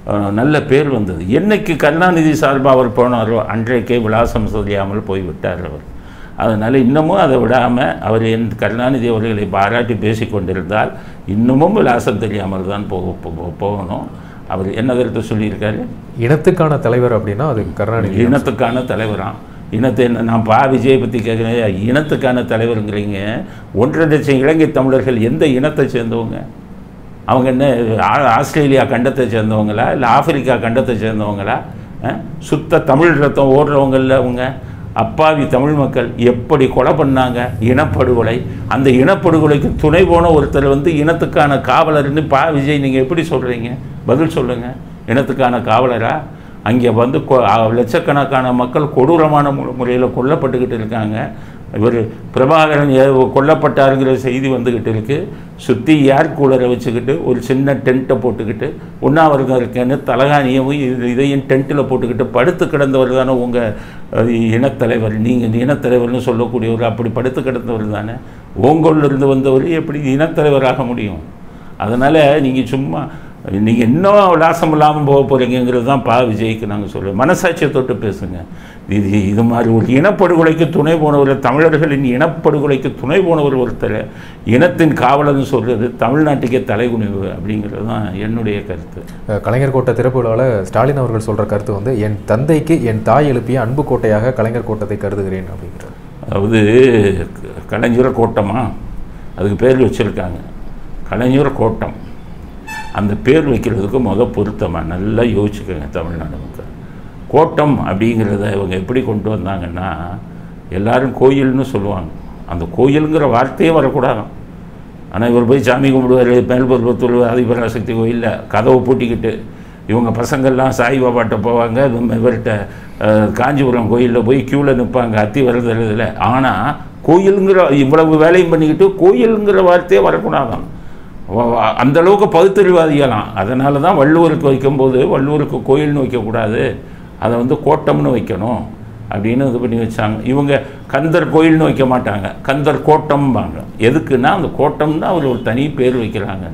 அஹ், நல்ல பேர் வந்தது என்னைக்கு கருணாநிதி சார்பாக அவர் போனாரோ அன்றைக்கே விலாசம் தெரியாமல் போய்விட்டார் அவர் அதனால் இன்னமும் அதை விடாமல் அவர் என் கருணாநிதி அவர்களை பாராட்டி பேசி கொண்டிருந்தால் இன்னமும் விலாசம் தெரியாமல் தான் போக போ- போகணும் அவர் என்ன கருத்து சொல்லியிருக்காரு இனத்துக்கான தலைவர் அப்படின்னா அது கருணாநிதி இனத்துக்கான தலைவராம் இனத்தை என்ன நான் பா விஜயை பற்றி கேட்குறேன் இனத்துக்கான தலைவருங்கிறீங்க ஒன்றரை லட்சம் இலங்கை தமிழர்கள் எந்த இனத்தை சேர்ந்தவங்க அவங்க என்ன ஆ- ஆஸ்திரேலியா கண்டத்தை சேர்ந்தவங்களா இல்லை ஆப்பிரிக்கா கண்டத்தை சேர்ந்தவங்களா அஹ்? சுத்த தமிழ் ரத்தம் ஓடுறவங்கல்ல அவங்க அப்பாவி தமிழ் மக்கள் எப்படி கொலை பண்ணாங்க இனப்படுகொலை அந்த இனப்படுகொலைக்கு துணை போன ஒருத்தர் வந்து இனத்துக்கான காவலர்னு பா விஜய் நீங்கள் எப்படி சொல்கிறீங்க பதில் சொல்லுங்கள் இனத்துக்கான காவலரா அங்கே வந்து கொ- அ- லட்சக்கணக்கான மக்கள் கொடூரமான முறையில் கொல்லப்பட்டுக்கிட்டு இருக்காங்க இவர் பிரபாகரன் ஏ- கொல்லப்பட்டாருங்கிற செய்தி வந்துக்கிட்டு இருக்கு சுற்றி ஏர் கூலரை வச்சுக்கிட்டு ஒரு சின்ன டென்ட்டை போட்டுக்கிட்டு உண்ணாவிரதம் இருக்கேன்னு தலகாணியவும் இது இதையும் டென்ட்டில் போட்டுக்கிட்டு படுத்து கிடந்தவர் தானே உங்கள் இனத்தலைவர் நீங்கள் இனத்தலைவர்னு சொல்லக்கூடியவர் அப்படி படுத்து கிடந்தவர் தானே ஓங்கோல்ல இருந்து வந்தவர் எப்படி இனத்தலைவராக முடியும் அதனால் நீங்கள் சும்மா நீங்கள் இன்னும் விலாசம் இல்லாமல் போக போகிறீங்கிறது தான் பா விஜய்க்கு நாங்கள் சொல்லுவோம் மனசாட்சியை தொட்டு பேசுங்க இது இது மாதிரி ஒரு இனப்படுகொலைக்கு துணை போனவர் தமிழர்களின் இனப்படுகொலைக்கு துணை போனவர் ஒருத்தர் இனத்தின் காவலர்னு சொல்கிறது தமிழ்நாட்டுக்கே தலைகுனிவு அப்படிங்கிறது தான் என்னுடைய கருத்து அஹ், கலைஞர் கோட்டை திறப்பு விழாவில் ஸ்டாலின் அவர்கள் சொல்ற கருத்து வந்து என் தந்தைக்கு என் தாய் எழுப்பிய அன்பு கோட்டையாக கலைஞர் கோட்டத்தை கருதுகிறேன் அப்படிங்கிறார் அதாவது க- கலைஞர் கோட்டமா அதுக்கு பேர் வச்சுருக்காங்க கலைஞர் கோட்டம் அந்த பேர் வைக்கிறதுக்கு முத பொருத்தமாக நல்லா யோசிச்சுக்கோங்க தமிழ்நாடு மக்கள் கோட்டம் அப்படிங்கிறத இவங்க எப்படி கொண்டு வந்தாங்கன்னா எல்லாரும் கோயில்னு சொல்லுவாங்க அந்த கோயிலுங்கிற வார்த்தையே வரக்கூடாதாம் ஆனால் இவர் போய் சாமி கும்பிடுவார் மேல்பருவத்தூர் ஆதிபராசக்தி கோயிலில் கதவை பூட்டிக்கிட்டு இவங்க பசங்கள்லாம் சாய்பாபாட்ட போவாங்க இவங்க இவர்கிட்ட அஹ், காஞ்சிபுரம் கோயிலில் போய் க்யூவில் நிற்பாங்க அத்தி வரதுல ஆனால் கோயிலுங்கிற இவ்வளவு வேலையும் பண்ணிக்கிட்டு கோயிலுங்கிற வார்த்தையே வரக்கூடாதாம் வ- வ- அந்த அளவுக்கு பகுத்தறிவாதிகளாம் அதனால தான் வள்ளுவருக்கு வைக்கும்போது வள்ளுவருக்கு கோயில்னு வைக்கக்கூடாது அதை வந்து கோட்டம்னு வைக்கணும் அப்படின்னு இது பண்ணி வச்சாங்க இவங்க கந்தர் கோயில்னு வைக்க மாட்டாங்க கந்தர் கோட்டம்பாங்க எதுக்குன்னா அந்த கோட்டம்னா அவர் ஒரு தனி பேர் வைக்கிறாங்க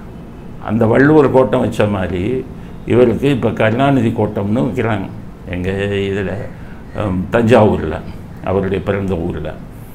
அந்த வள்ளுவர் கோட்டம் வச்ச மாதிரி இவருக்கு இப்போ கருணாநிதி கோட்டம்னு வைக்கிறாங்க எங்கள் இதில் தஞ்சாவூரில் அவருடைய பிறந்த ஊரில்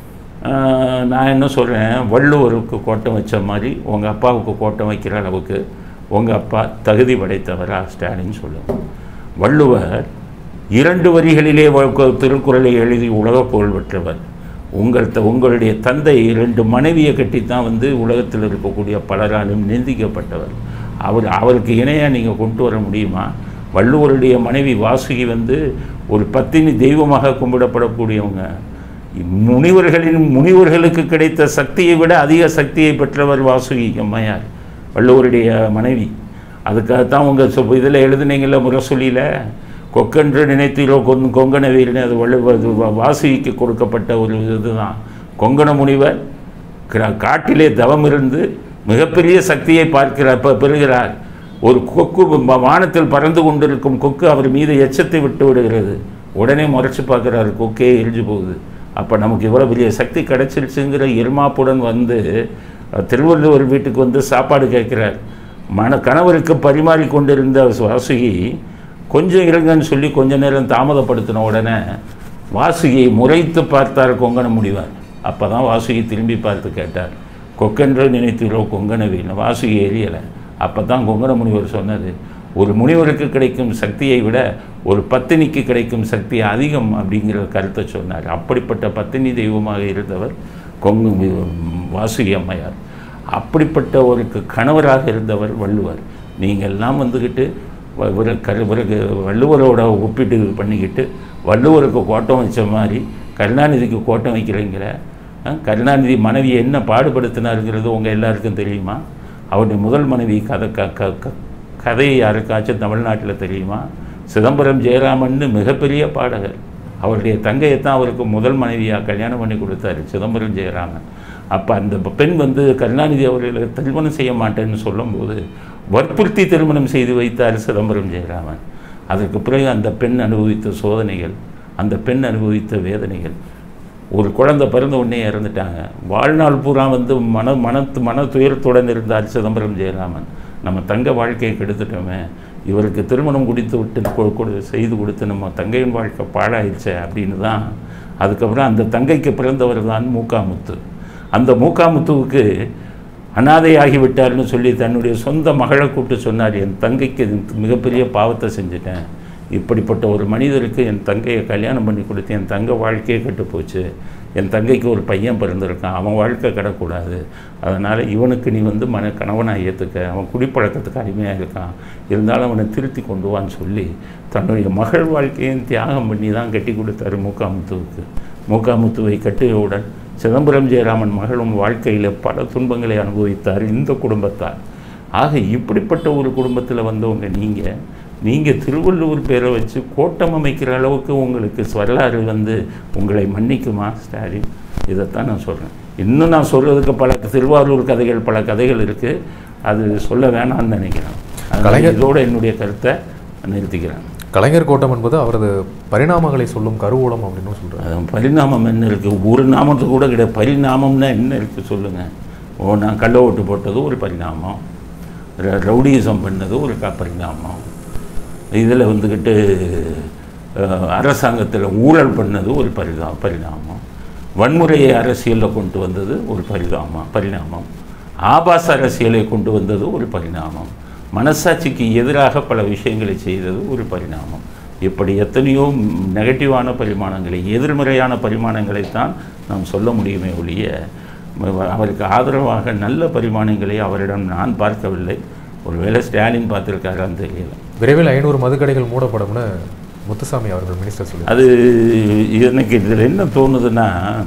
நான் என்ன சொல்கிறேன் வள்ளுவருக்கு கோட்டம் வச்ச மாதிரி உங்கள் அப்பாவுக்கு கோட்டம் வைக்கிற அளவுக்கு உங்கள் அப்பா தகுதி படைத்தவரா ஸ்டாலின் சொல்லுங்க வள்ளுவர் இரண்டு வரிகளிலே வ- திருக்குறளை எழுதி உலக புகழ் பெற்றவர் உங்கள் த- உங்களுடைய தந்தை இரண்டு மனைவியை கட்டித்தான் வந்து உலகத்தில் இருக்கக்கூடிய பலராலும் நிந்திக்கப்பட்டவர் அவர் அவருக்கு இணையாக நீங்கள் கொண்டு வர முடியுமா வள்ளுவருடைய மனைவி வாசுகி வந்து ஒரு பத்தினி தெய்வமாக கும்பிடப்படக்கூடியவங்க முனிவர்களின் முனிவர்களுக்கு கிடைத்த சக்தியை விட அதிக சக்தியை பெற்றவர் வாசுகி அம்மையார் வள்ளுவருடைய மனைவி அதுக்காகத்தான் உங்கள் இதில் எழுதுனீங்கல்ல முரசொலியில் கொக்கென்று நினைத்தீரோ கொன் கொங்கண வீரனே அது வள்ளுவ அது வா- வாசுகிக்கு கொடுக்கப்பட்ட ஒரு இதுதான் கொங்கண முனிவர் கிரா- காட்டிலே தவம் இருந்து மிகப்பெரிய சக்தியை பார்க்கிறார் பெ- பெறுகிறார் ஒரு கொக்கு வ- வானத்தில் பறந்து கொண்டிருக்கும் கொக்கு அவர் மீது எச்சத்தை விட்டு விடுகிறது உடனே முறைச்சு பார்க்குறாரு கொக்கே எரிஞ்சு போகுது அப்போ நமக்கு இவ்வளோ பெரிய சக்தி கிடைச்சிருச்சுங்கிற எருமாப்புடன் வந்து அஹ், திருவள்ளுவர் வீட்டுக்கு வந்து சாப்பாடு கேட்குறார் மன கணவருக்கு பரிமாறி கொண்டிருந்த வாசுகி கொஞ்சம் இருங்கன்னு சொல்லி கொஞ்ச நேரம் தாமதப்படுத்தின உடனே வாசுகியை முறைத்து பார்த்தார் கொங்கண முடிவார் அப்போ தான் வாசுகி திரும்பி பார்த்து கேட்டார் கொக்கென்று நினைத்தீரோ கொங்கண வீண் வாசுகி எரியலை அப்போ தான் கொங்கண முனிவர் சொன்னது ஒரு முனிவருக்கு கிடைக்கும் சக்தியை விட ஒரு பத்தினிக்கு கிடைக்கும் சக்தி அதிகம் அப்படிங்கிற கருத்தை சொன்னார் அப்படிப்பட்ட பத்தினி தெய்வமாக இருந்தவர் கொங்கு வாசுகி அம்மையார் அப்படிப்பட்ட ஒரு க- கணவராக இருந்தவர் வள்ளுவர் நீங்கள்லாம் வந்துக்கிட்டு வ- இவரை கரு இவருக்கு வள்ளுவரோட ஒப்பிட்டு பண்ணிக்கிட்டு வள்ளுவருக்கு கோட்டம் வச்ச மாதிரி கருணாநிதிக்கு கோட்டம் வைக்கிறீங்கள ஆ, கருணாநிதி மனைவியை என்ன பாடுபடுத்தினாருங்கிறது உங்கள் எல்லாருக்கும் தெரியுமா அவருடைய முதல் மனைவி கதை க க க- கதையை யாருக்காச்சும் தமிழ்நாட்டில் தெரியுமா சிதம்பரம் ஜெயராமன்னு மிகப்பெரிய பாடகர் அவருடைய தங்கையைத்தான் அவருக்கு முதல் மனைவியாக கல்யாணம் பண்ணி கொடுத்தாரு சிதம்பரம் ஜெயராமன் அப்போ அந்த பெண் வந்து கருணாநிதி அவர்களை திருமணம் செய்ய மாட்டேன்னு சொல்லும்போது வற்புறுத்தி திருமணம் செய்து வைத்தார் சிதம்பரம் ஜெயராமன் அதற்கு பிறகு அந்த பெண் அனுபவித்த சோதனைகள் அந்த பெண் அனுபவித்த வேதனைகள் ஒரு குழந்தை பிறந்த உடனே இறந்துட்டாங்க வாழ்நாள் பூரா வந்து மன மனத்து மன துயரத்துடன் இருந்தார் சிதம்பரம் ஜெயராமன் நம்ம தங்க வாழ்க்கையை கெடுத்துட்டோமே இவருக்கு திருமணம் குடித்து விட்டு கொ- கொடு- செய்து கொடுத்து நம்ம தங்கையின் வாழ்க்கை பாழாயிடுச்சே அப்படின்னு தான் அதுக்கப்புறம் அந்த தங்கைக்கு பிறந்தவர் தான் மூக்காமுத்து அந்த மூக்காமுத்துவுக்கு அனாதையாகிவிட்டார்னு சொல்லி தன்னுடைய சொந்த மகளை கூப்பிட்டு சொன்னார் என் தங்கைக்கு மிகப்பெரிய பாவத்தை செஞ்சுட்டேன் இப்படிப்பட்ட ஒரு மனிதருக்கு என் தங்கையை கல்யாணம் பண்ணி கொடுத்து என் தங்கை வாழ்க்கையே கெட்டு போச்சு என் தங்கைக்கு ஒரு பையன் பிறந்திருக்கான் அவன் வாழ்க்கை கிடக்கூடாது அதனால் இவனுக்கு நீ வந்து மன கணவனாக ஏற்றுக்க அவன் குடிப்பழக்கத்துக்கு அடிமையாக இருக்கான் இருந்தாலும் அவனை திருத்தி கொண்டு வான்னு சொல்லி தன்னுடைய மகள் வாழ்க்கையும் தியாகம் பண்ணி தான் கட்டி கொடுத்தாரு மூக்காமுத்துவுக்கு மூக்காமுத்துவை கட்டியவுடன் சிதம்பரம் ஜெயராமன் மகளும் வாழ்க்கையில் பல துன்பங்களை அனுபவித்தார் இந்த குடும்பத்தார் ஆக இப்படிப்பட்ட ஒரு குடும்பத்தில் வந்தவங்க நீங்கள் நீங்கள் திருவள்ளுவர் பேரை வச்சு கோட்டம் அமைக்கிற அளவுக்கு உங்களுக்கு வரலாறு வந்து உங்களை மன்னிக்குமா ஸ்டாலின் இதைத்தான் நான் சொல்கிறேன் இன்னும் நான் சொல்கிறதுக்கு பல திருவாரூர் கதைகள் பல கதைகள் இருக்குது அது சொல்ல வேணாம்னு நினைக்கிறேன் அதனால கலைஞர் இதோட என்னுடைய கருத்தை நிறுத்திக்கிறேன் கலைஞர் கோட்டம் என்பது அவரது பரிணாமங்களை சொல்லும் கருவூலம் அப்படின்னு சொல்றாரு அது பரிணாமம் என்ன இருக்குது ஒரு நாமத்து கூட கிடையாது பரிணாமம்னா என்ன இருக்குது சொல்லுங்கள் ஓ நான் கள்ள ஓட்டு போட்டது ஒரு பரிணாமம் ர- ரவுடியிசம் பண்ணது ஒரு க பரிணாமம் இதில் வந்துக்கிட்டு அரசாங்கத்தில் ஊழல் பண்ணது ஒரு பரிதா பரிணாமம் வன்முறையை அரசியலில் கொண்டு வந்தது ஒரு பரிணாமம் பரிணாமம் ஆபாச அரசியலை கொண்டு வந்தது ஒரு பரிணாமம் மனசாட்சிக்கு எதிராக பல விஷயங்களை செய்தது ஒரு பரிணாமம் இப்படி எத்தனையோ நெகட்டிவான பரிமாணங்களை எதிர்மறையான பரிமாணங்களைத்தான் நாம் சொல்ல முடியுமே ஒழிய ம- அவருக்கு ஆதரவாக நல்ல பரிமாணங்களை அவரிடம் நான் பார்க்கவில்லை ஒருவேளை ஸ்டாலின் பார்த்துருக்காரான்னு தெரியல விரைவில் ஐநூறு மதுக்கடைகள் மூடப்படும்னு முத்துசாமி அவர்கள் மினிஸ்டர் சொல்லி அது எனக்கு இதில் என்ன தோணுதுன்னா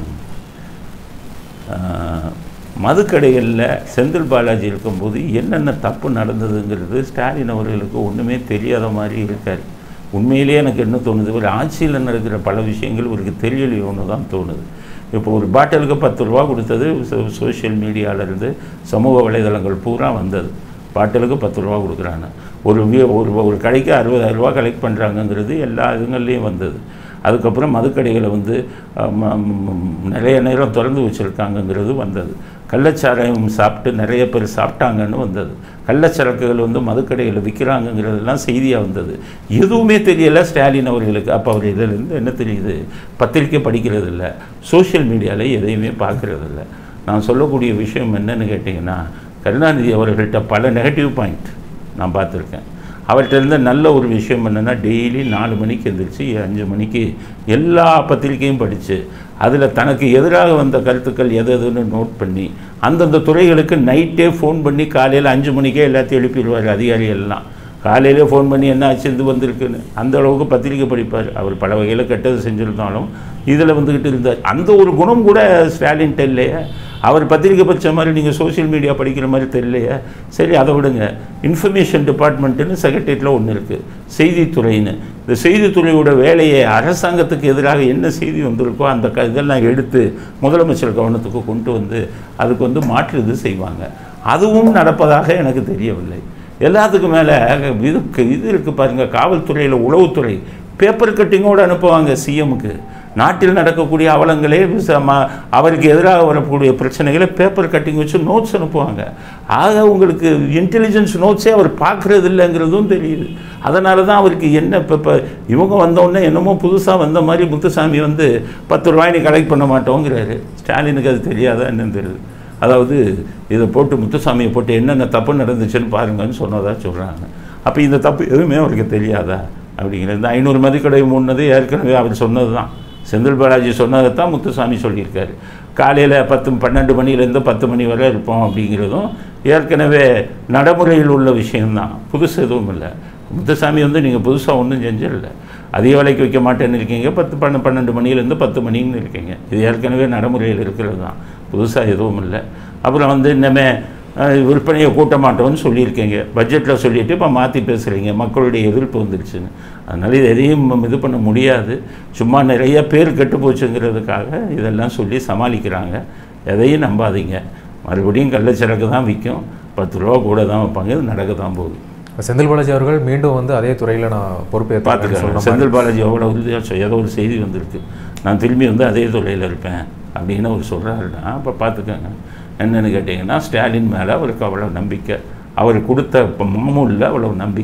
ஆஹ், மதுக்கடைகளில் செந்தில் பாலாஜி இருக்கும்போது என்னென்ன தப்பு நடந்ததுங்கிறது ஸ்டாலின் அவர்களுக்கு ஒன்றுமே தெரியாத மாதிரி இருக்கார் உண்மையிலேயே எனக்கு என்ன தோணுது ஒரு ஆட்சியில் நடக்கிற பல விஷயங்கள் இவருக்கு தெரியலையோன்னு தான் தோணுது இப்போ ஒரு பாட்டிலுக்கு பத்து ரூபா கொடுத்தது சோ- சோஷியல் மீடியாவிலேருந்து சமூக வலைதளங்கள் பூரா வந்தது பாட்டிலுக்கு பத்து ரூபா கொடுக்குறாங்க ஒரு வீ- ஒரு ஒரு கடைக்கு அறுபதாயிரம் ரூபா கலெக்ட் பண்ணுறாங்கங்கிறது எல்லா இதுங்கள்லேயும் வந்தது அதுக்கப்புறம் மதுக்கடைகளை வந்து அஹ், ம- ம- நிறைய நேரம் திறந்து வச்சுருக்காங்கங்கிறது வந்தது கள்ளச்சாராயம் சாப்பிட்டு நிறைய பேர் சாப்பிட்டாங்கன்னு வந்தது கள்ளச்சரக்குகள் வந்து மதுக்கடையில் விற்கிறாங்கங்கிறதெல்லாம் செய்தியாக வந்தது எதுவுமே தெரியல ஸ்டாலின் அவர்களுக்கு அப்போ அவர் இதிலிருந்து என்ன தெரியுது பத்திரிக்கை படிக்கிறது இல்லை சோஷியல் மீடியாவில் எதையுமே பார்க்கறது இல்ல நான் சொல்லக்கூடிய விஷயம் என்னன்னு கேட்டிங்கன்னா கருணாநிதி அவர்கள்ட்ட பல நெகட்டிவ் பாயிண்ட் நான் பார்த்துருக்கேன் அவர்கிட்ட இருந்த நல்ல ஒரு விஷயம் என்னென்னா டெய்லி நாலு மணிக்கு எந்திரிச்சு அஞ்சு மணிக்கு எல்லா பத்திரிக்கையும் படித்து அதில் தனக்கு எதிராக வந்த கருத்துக்கள் எது எதுன்னு நோட் பண்ணி அந்தந்த துறைகளுக்கு நைட்டே ஃபோன் பண்ணி காலையில் அஞ்சு மணிக்கே எல்லாத்தையும் எழுப்பிடுவார் அதிகாரிகள் எல்லாம் காலையிலே ஃபோன் பண்ணி என்ன ஆச்சு இது வந்திருக்குன்னு அந்த அளவுக்கு பத்திரிக்கை படிப்பார் அவர் பல வகையில் கெட்டது செஞ்சுருந்தாலும் இதில் வந்துக்கிட்டு இருந்தார் அந்த ஒரு குணம் கூட ஸ்டாலின்ட்ட இல்லையே அவர் பத்திரிக்கை படித்த மாதிரி நீங்கள் சோஷியல் மீடியா படிக்கிற மாதிரி தெரியலையே சரி அதை விடுங்க இன்ஃபர்மேஷன் டிபார்ட்மெண்ட்டுன்னு செக்ரட்டரியேட்டில் ஒன்று இருக்குது செய்தித்துறைன்னு இந்த செய்தித்துறையோட வேலையை அரசாங்கத்துக்கு எதிராக என்ன செய்தி வந்திருக்கோ அந்த க இதெல்லாம் எடுத்து முதலமைச்சர் கவனத்துக்கு கொண்டு வந்து அதுக்கு வந்து மாற்று இது செய்வாங்க அதுவும் நடப்பதாக எனக்கு தெரியவில்லை எல்லாத்துக்கும் மேலே இது இது இருக்குது பாருங்கள் காவல்துறையில் உளவுத்துறை பேப்பர் கட்டிங்கோடு அனுப்புவாங்க சிஎம்க்கு நாட்டில் நடக்கக்கூடிய அவலங்களே ச- ம- அவருக்கு எதிராக வரக்கூடிய பிரச்சனைகளை பேப்பர் கட்டிங் வச்சு நோட்ஸ் அனுப்புவாங்க ஆக உங்களுக்கு இன்டெலிஜென்ஸ் நோட்ஸே அவர் பார்க்குறது இல்லைங்கிறதும் தெரியுது அதனால தான் அவருக்கு என்ன இப்போ இப்போ இவங்க வந்தோடனே என்னமோ புதுசாக வந்த மாதிரி முத்துசாமி வந்து பத்து ரூபாய் நீ கலெக்ட் பண்ண மாட்டோங்கிறாரு ஸ்டாலினுக்கு அது தெரியாதா என்னன்னு தெரியுது அதாவது இதை போட்டு முத்துசாமியை போட்டு என்னென்ன தப்பு நடந்துச்சுன்னு பாருங்கன்னு சொன்னதா சொல்கிறாங்க அப்போ இந்த தப்பு எதுவுமே அவருக்கு தெரியாதா அப்படிங்கிற இந்த ஐநூறு மதிக்கடை மூணுனது ஏற்கனவே அவர் சொன்னது தான் செந்தில் பாலாஜி சொன்னதை தான் முத்துசாமி சொல்லியிருக்காரு காலையில் பத்து பன்னெண்டு மணிலேருந்து பத்து மணி வரை இருப்போம் அப்படிங்கிறதும் ஏற்கனவே நடைமுறையில் உள்ள விஷயம்தான் புதுசு எதுவும் இல்லை முத்துசாமி வந்து நீங்கள் புதுசாக ஒன்றும் செஞ்சிடல அதிக விலைக்கு வைக்க மாட்டேன்னு இருக்கீங்க பத்து பன்ன பன்னெண்டு மணிலேருந்து பத்து மணின்னு இருக்கீங்க இது ஏற்கனவே நடைமுறையில் இருக்கிறது தான் புதுசாக எதுவும் இல்லை அப்புறம் வந்து இன்னமே அஹ், விற்பனையை கூட்ட மாட்டோம்னு சொல்லியிருக்கீங்க பட்ஜெட்டில் சொல்லிட்டு இப்போ மாற்றி பேசுகிறீங்க மக்களுடைய எதிர்ப்பு வந்துருச்சுன்னு அதனால் இது எதையும் நம்ம இது பண்ண முடியாது சும்மா நிறைய பேர் கெட்டு போச்சுங்கிறதுக்காக இதெல்லாம் சொல்லி சமாளிக்கிறாங்க எதையும் நம்பாதீங்க மறுபடியும் கள்ளச்சரக்கு தான் விற்கும் பத்து ரூபா கூட தான் வைப்பாங்க இது நடக்க தான் போகுது செந்தில் பாலாஜி அவர்கள் மீண்டும் வந்து அதே துறையில் நான் பொறுப்பேற்று பார்த்துக்கிறேன் சொல்கிறேன் செந்தில் பாலாஜி எவ்வளோ உறுதியாக சொ- ஏதோ ஒரு செய்தி வந்திருக்கு நான் திரும்பி வந்து அதே துறையில் இருப்பேன் அப்படின்னு அவர் சொல்கிறாருன்னா அப்போ பார்த்துக்கோங்க என்னென்னு கேட்டிங்கன்னா ஸ்டாலின் மேலே அவருக்கு அவ்வளோ நம்பிக்கை அவர் கொடுத்த இப்போ மாமூலில் அவ்வளோ நம்பிக்கை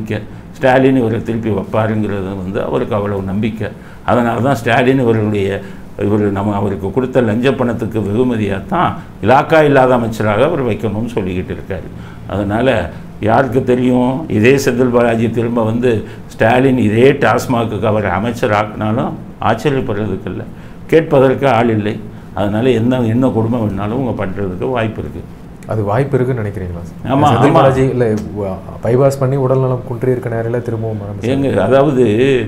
ஸ்டாலின் இவரை திருப்பி வைப்பாருங்கிறது வந்து அவருக்கு அவ்வளவு நம்பிக்கை அதனால தான் ஸ்டாலின் இவர்களுடைய இவர் நம்ம அவருக்கு கொடுத்த லஞ்ச பணத்துக்கு வெகுமதியாக தான் இலாக்கா இல்லாத அமைச்சராக அவர் வைக்கணும்னு சொல்லிக்கிட்டு இருக்காரு அதனால் யாருக்கு தெரியும் இதே செந்தில் பாலாஜி திரும்ப வந்து ஸ்டாலின் இதே டாஸ்மாக்கு அவர் அமைச்சர் ஆக்கினாலும் ஆச்சரியப்படுறதுக்கு இல்லை கேட்பதற்கு ஆள் இல்லை அதனால் என்ன என்ன கொடுமை வேணாலும் உங்க பண்ணுறதுக்கு வாய்ப்பு இருக்குது அது வாய்ப்பு இருக்குன்னு நினைக்கிறீங்களா ஆமா, செந்தில் ஆமா. பாலாஜி இல்லை பைபாஸ் பண்ணி உடல்நலம் குன்றி இருக்க நேரில் திரும்பவும் ஆரம்பிச்சு ஏங்க அதாவது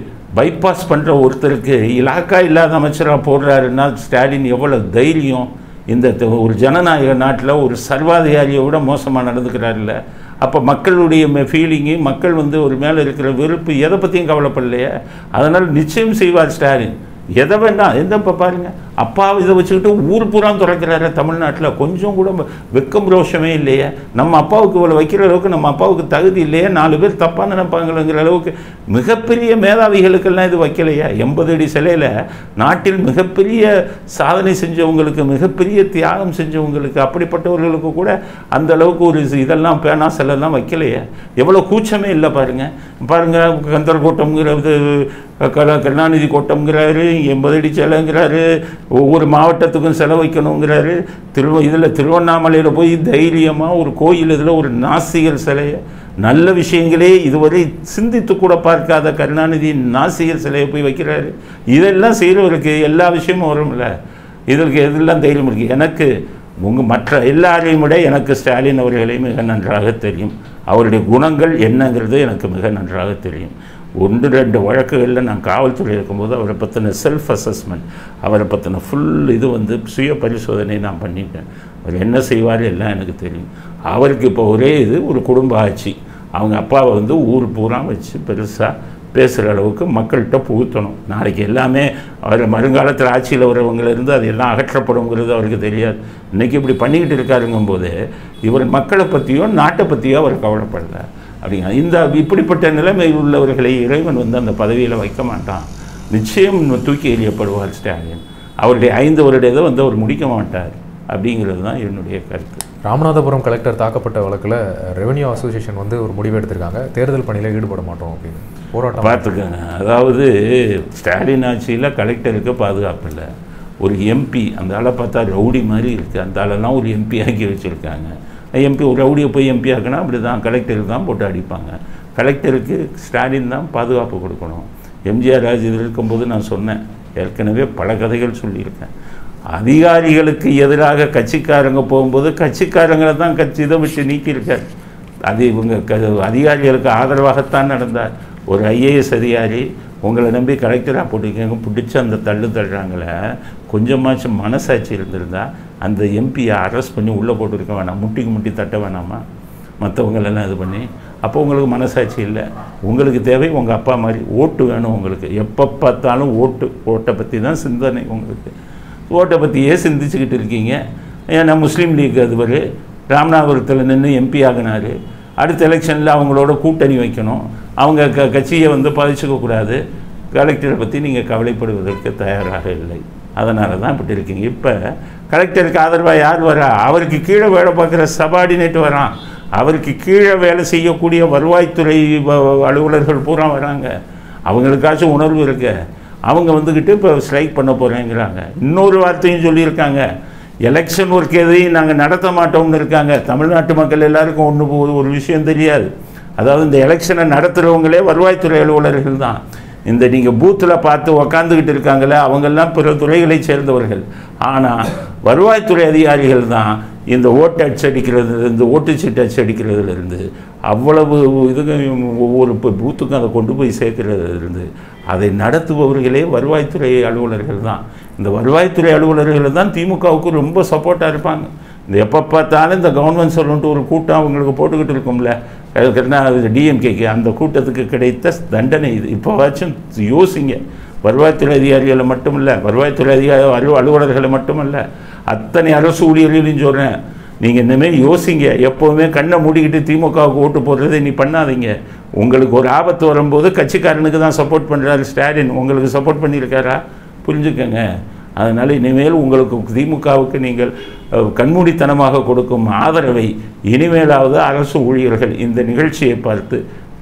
பைபாஸ் பண்ணுற ஒருத்தருக்கு இலாக்கா இல்லாத அமைச்சராக போடுறாருன்னா ஸ்டாலின் எவ்வளோ தைரியம் இந்த த- ஒரு ஜனநாயக நாட்டில் ஒரு சர்வாதிகாரியை விட மோசமாக நடந்துக்கிறாருல்ல அப்போ மக்களுடைய ஃபீலிங்கு மக்கள் வந்து ஒரு மேலே இருக்கிற வெறுப்பு எதை பற்றியும் கவலைப்படலையே அதனால் நிச்சயம் செய்வார் ஸ்டாலின் எதை வேண்டாம் எந்த இப்போ பாருங்க அப்பா இதை வச்சுக்கிட்டு ஊர் பூரா துறக்கிறாரு தமிழ்நாட்டில் கொஞ்சம் கூட வெக்கம் ரோஷமே இல்லையே நம்ம அப்பாவுக்கு இவ்வளோ வைக்கிற அளவுக்கு நம்ம அப்பாவுக்கு தகுதி இல்லையே நாலு பேர் தப்பாக நினைப்பாங்களேங்கிற அளவுக்கு மிகப்பெரிய மேதாவிகளுக்கெல்லாம் இது வைக்கலையா எண்பது அடி சிலையில் நாட்டில் மிகப்பெரிய சாதனை செஞ்சவங்களுக்கு மிகப்பெரிய தியாகம் செஞ்சவங்களுக்கு அப்படிப்பட்டவர்களுக்கு கூட அந்த அளவுக்கு ஒரு இது- இதெல்லாம் பேனா சிலைலாம் வைக்கலையே எவ்வளோ கூச்சமே இல்லை பாருங்க பாருங்க கந்தர் கோட்டம்ங்கிறது கல கருணாநிதி கோட்டம்ங்கிறாரு எண்பது அடி சிலைங்கிறாரு ஒவ்வொரு மாவட்டத்துக்கும் செலவைக்கணுங்கிறாரு திரு இதில் திருவண்ணாமலையில் போய் தைரியமாக ஒரு கோயில் இதில் ஒரு நாசிகர் சிலையை நல்ல விஷயங்களே இதுவரை சிந்தித்து கூட பார்க்காத கருணாநிதியின் நாசிகர் சிலையை போய் வைக்கிறாரு இதெல்லாம் செய்கிறவருக்கு எல்லா விஷயமும் வரும்ல இதற்கு எதெல்லாம் தைரியம் இருக்குது எனக்கு உங்கள் மற்ற எல்லாரையும் விட எனக்கு ஸ்டாலின் அவர்களை மிக நன்றாக தெரியும் அவருடைய குணங்கள் என்னங்கிறது எனக்கு மிக நன்றாக தெரியும் ஒன்று ரெண்டு வழக்குகளில் நான் காவல்துறை இருக்கும்போது அவரை பற்றின செல்ஃப் அசஸ்மெண்ட் அவரை பற்றின ஃபுல் இது வந்து சுய பரிசோதனை நான் பண்ணிட்டேன் அவர் என்ன செய்வார் எல்லாம் எனக்கு தெரியும் அவருக்கு இப்போ ஒரே இது ஒரு குடும்ப ஆட்சி அவங்க அப்பாவை வந்து ஊர் பூரா வச்சு பெருசாக பேசுகிற அளவுக்கு மக்கள்கிட்ட புகுத்தணும் நாளைக்கு எல்லாமே அவர் வருங்காலத்தில் ஆட்சியில் வரவங்களிருந்து அது எல்லாம் அகற்றப்படுங்கிறது அவருக்கு தெரியாது இன்றைக்கி இப்படி பண்ணிக்கிட்டு இருக்காருங்கும்போது இவர் மக்களை பற்றியோ நாட்டை பற்றியோ அவர் கவலைப்படல அப்படிங்க இந்த இப்படிப்பட்ட நிலைமை உள்ளவர்களை இறைவன் வந்து அந்த பதவியில் வைக்க மாட்டான் நிச்சயம் தூக்கி எறியப்படுவார் ஸ்டாலின் அவருடைய ஐந்து வருட இதை வந்து அவர் முடிக்க மாட்டார் அப்படிங்கிறது தான் என்னுடைய கருத்து ராமநாதபுரம் கலெக்டர் தாக்கப்பட்ட வழக்கில் ரெவென்யூ அசோசியேஷன் வந்து ஒரு முடிவு எடுத்திருக்காங்க தேர்தல் பணியில் ஈடுபட மாட்டோம் அப்படின்னு போராட்டம் பார்த்துக்கோங்க அதாவது ஸ்டாலின் ஆட்சியில் கலெக்டருக்கு பாதுகாப்பு இல்லை ஒரு எம்பி அந்த ஆளை பார்த்தா ரவுடி மாதிரி இருக்குது அந்த ஆளெல்லாம் ஒரு எம்பி ஆக்கி வச்சுருக்காங்க எம்பி ஒரு ரவுடியை போய் எம்பி ஆக்கினா அப்படி தான் கலெக்டருக்கு தான் போட்டு அடிப்பாங்க கலெக்டருக்கு ஸ்டாலின் தான் பாதுகாப்பு கொடுக்கணும் எம்ஜிஆர் ராஜ் இதில் இருக்கும்போது நான் சொன்னேன் ஏற்கனவே பல கதைகள் சொல்லியிருக்கேன் அதிகாரிகளுக்கு எதிராக கட்சிக்காரங்க போகும்போது கட்சிக்காரங்களை தான் கட்சி இதை வச்சு நீக்கியிருக்காரு அது இவங்க க அதிகாரிகளுக்கு ஆதரவாகத்தான் நடந்தார் ஒரு ஐஏஎஸ் அதிகாரி உங்களை நம்பி கலெக்டராக போட்டிருக்கீங்க பிடிச்சி அந்த தள்ளு தள்ளுறாங்களே கொஞ்சமாச்சும் மனசாட்சி இருந்திருந்தா அந்த எம்பியை அரெஸ்ட் பண்ணி உள்ளே போட்டிருக்க வேணாம் முட்டிக்கு முட்டி தட்ட வேணாமா மற்றவங்களெல்லாம் இது பண்ணி அப்போ உங்களுக்கு மனசாட்சி இல்லை உங்களுக்கு தேவை உங்கள் அப்பா மாதிரி ஓட்டு வேணும் உங்களுக்கு எப்போ பார்த்தாலும் ஓட்டு ஓட்டை பற்றி தான் சிந்தனை உங்களுக்கு ஓட்டை பற்றியே சிந்திச்சுக்கிட்டு இருக்கீங்க ஏன்னா முஸ்லீம் லீக் அதுவர் ராமநாதபுரத்தில் நின்று எம்பி ஆகினார் அடுத்த எலெக்ஷனில் அவங்களோட கூட்டணி வைக்கணும் அவங்க க கட்சியை வந்து பாதிச்சுக்க கூடாது கலெக்டரை பற்றி நீங்கள் கவலைப்படுவதற்கு தயாராக இல்லை அதனால தான் இப்படி இருக்கீங்க இப்போ கலெக்டருக்கு ஆதரவாக யார் வரா அவருக்கு கீழே வேலை பார்க்குற சபார்டினேட் வரான் அவருக்கு கீழே வேலை செய்யக்கூடிய வருவாய்த்துறை வ- அலுவலர்கள் பூரா வராங்க அவங்களுக்காச்சும் உணர்வு இருக்கு அவங்க வந்துக்கிட்டு இப்போ ஸ்ட்ரைக் பண்ண போகிறேங்கிறாங்க இன்னொரு வார்த்தையும் சொல்லியிருக்காங்க எலெக்ஷன் ஒர்க் எதையும் நாங்கள் நடத்த மாட்டோம்னு இருக்காங்க தமிழ்நாட்டு மக்கள் எல்லாருக்கும் ஒன்று ஒரு விஷயம் தெரியாது அதாவது இந்த எலெக்ஷனை நடத்துகிறவங்களே வருவாய்த்துறை அலுவலர்கள் தான் இந்த நீங்கள் பூத்தில் பார்த்து உக்காந்துக்கிட்டு இருக்காங்களே அவங்கெல்லாம் பிற துறைகளை சேர்ந்தவர்கள் ஆனால் வருவாய்த்துறை அதிகாரிகள் தான் இந்த ஓட்டு அச்சடிக்கிறது இந்த ஓட்டுச்சீட்டு அச்சடிக்கிறதுலேருந்து அவ்வளவு இதுக்கு ஒவ்வொரு இப்போ பூத்துக்கும் அதை கொண்டு போய் சேர்க்கறதுலேருந்து அதை நடத்துபவர்களே வருவாய்த்துறை அலுவலர்கள் தான் இந்த வருவாய்த்துறை அலுவலர்கள் தான் திமுகவுக்கு ரொம்ப சப்போர்ட்டாக இருப்பாங்க இந்த எப்போ பார்த்தாலும் இந்த கவர்மெண்ட் சொல்லிட்டு ஒரு கூட்டம் அவங்களுக்கு போட்டுக்கிட்டு இருக்கும்ல அதுக்குன்னா டிஎம்கேக்கு அந்த கூட்டத்துக்கு கிடைத்த தண்டனை இது இப்போவாச்சும் யோசிங்க வருவாய்த்துறை அதிகாரிகளை மட்டும் இல்லை வருவாய்த்துறை அதிகாரி அலு அலுவலர்களை மட்டுமல்ல அத்தனை அரசு ஊழியர்களையும் சொல்கிறேன் நீங்கள் இனிமேல் யோசிங்க எப்போவுமே கண்ணை மூடிக்கிட்டு திமுகவுக்கு ஓட்டு போடுறதை நீ பண்ணாதீங்க உங்களுக்கு ஒரு ஆபத்து வரும்போது கட்சிக்காரனுக்கு தான் சப்போர்ட் பண்ணுறாரு ஸ்டாலின் உங்களுக்கு சப்போர்ட் பண்ணியிருக்காரா புரிஞ்சுக்கங்க அதனால் இனிமேல் உங்களுக்கு திமுகவுக்கு நீங்கள் அஹ், கண்மூடித்தனமாக கொடுக்கும் ஆதரவை இனிமேலாவது அரசு ஊழியர்கள் இந்த நிகழ்ச்சியை பார்த்து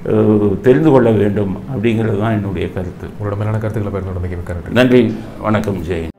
அஹ், தெரிந்து கொள்ள வேண்டும் அப்படிங்கிறது தான் என்னுடைய கருத்து உங்களோட மேலான கருத்துக்களை பகிர்ந்து மிக்க நன்றி நன்றி வணக்கம் ஜெயின்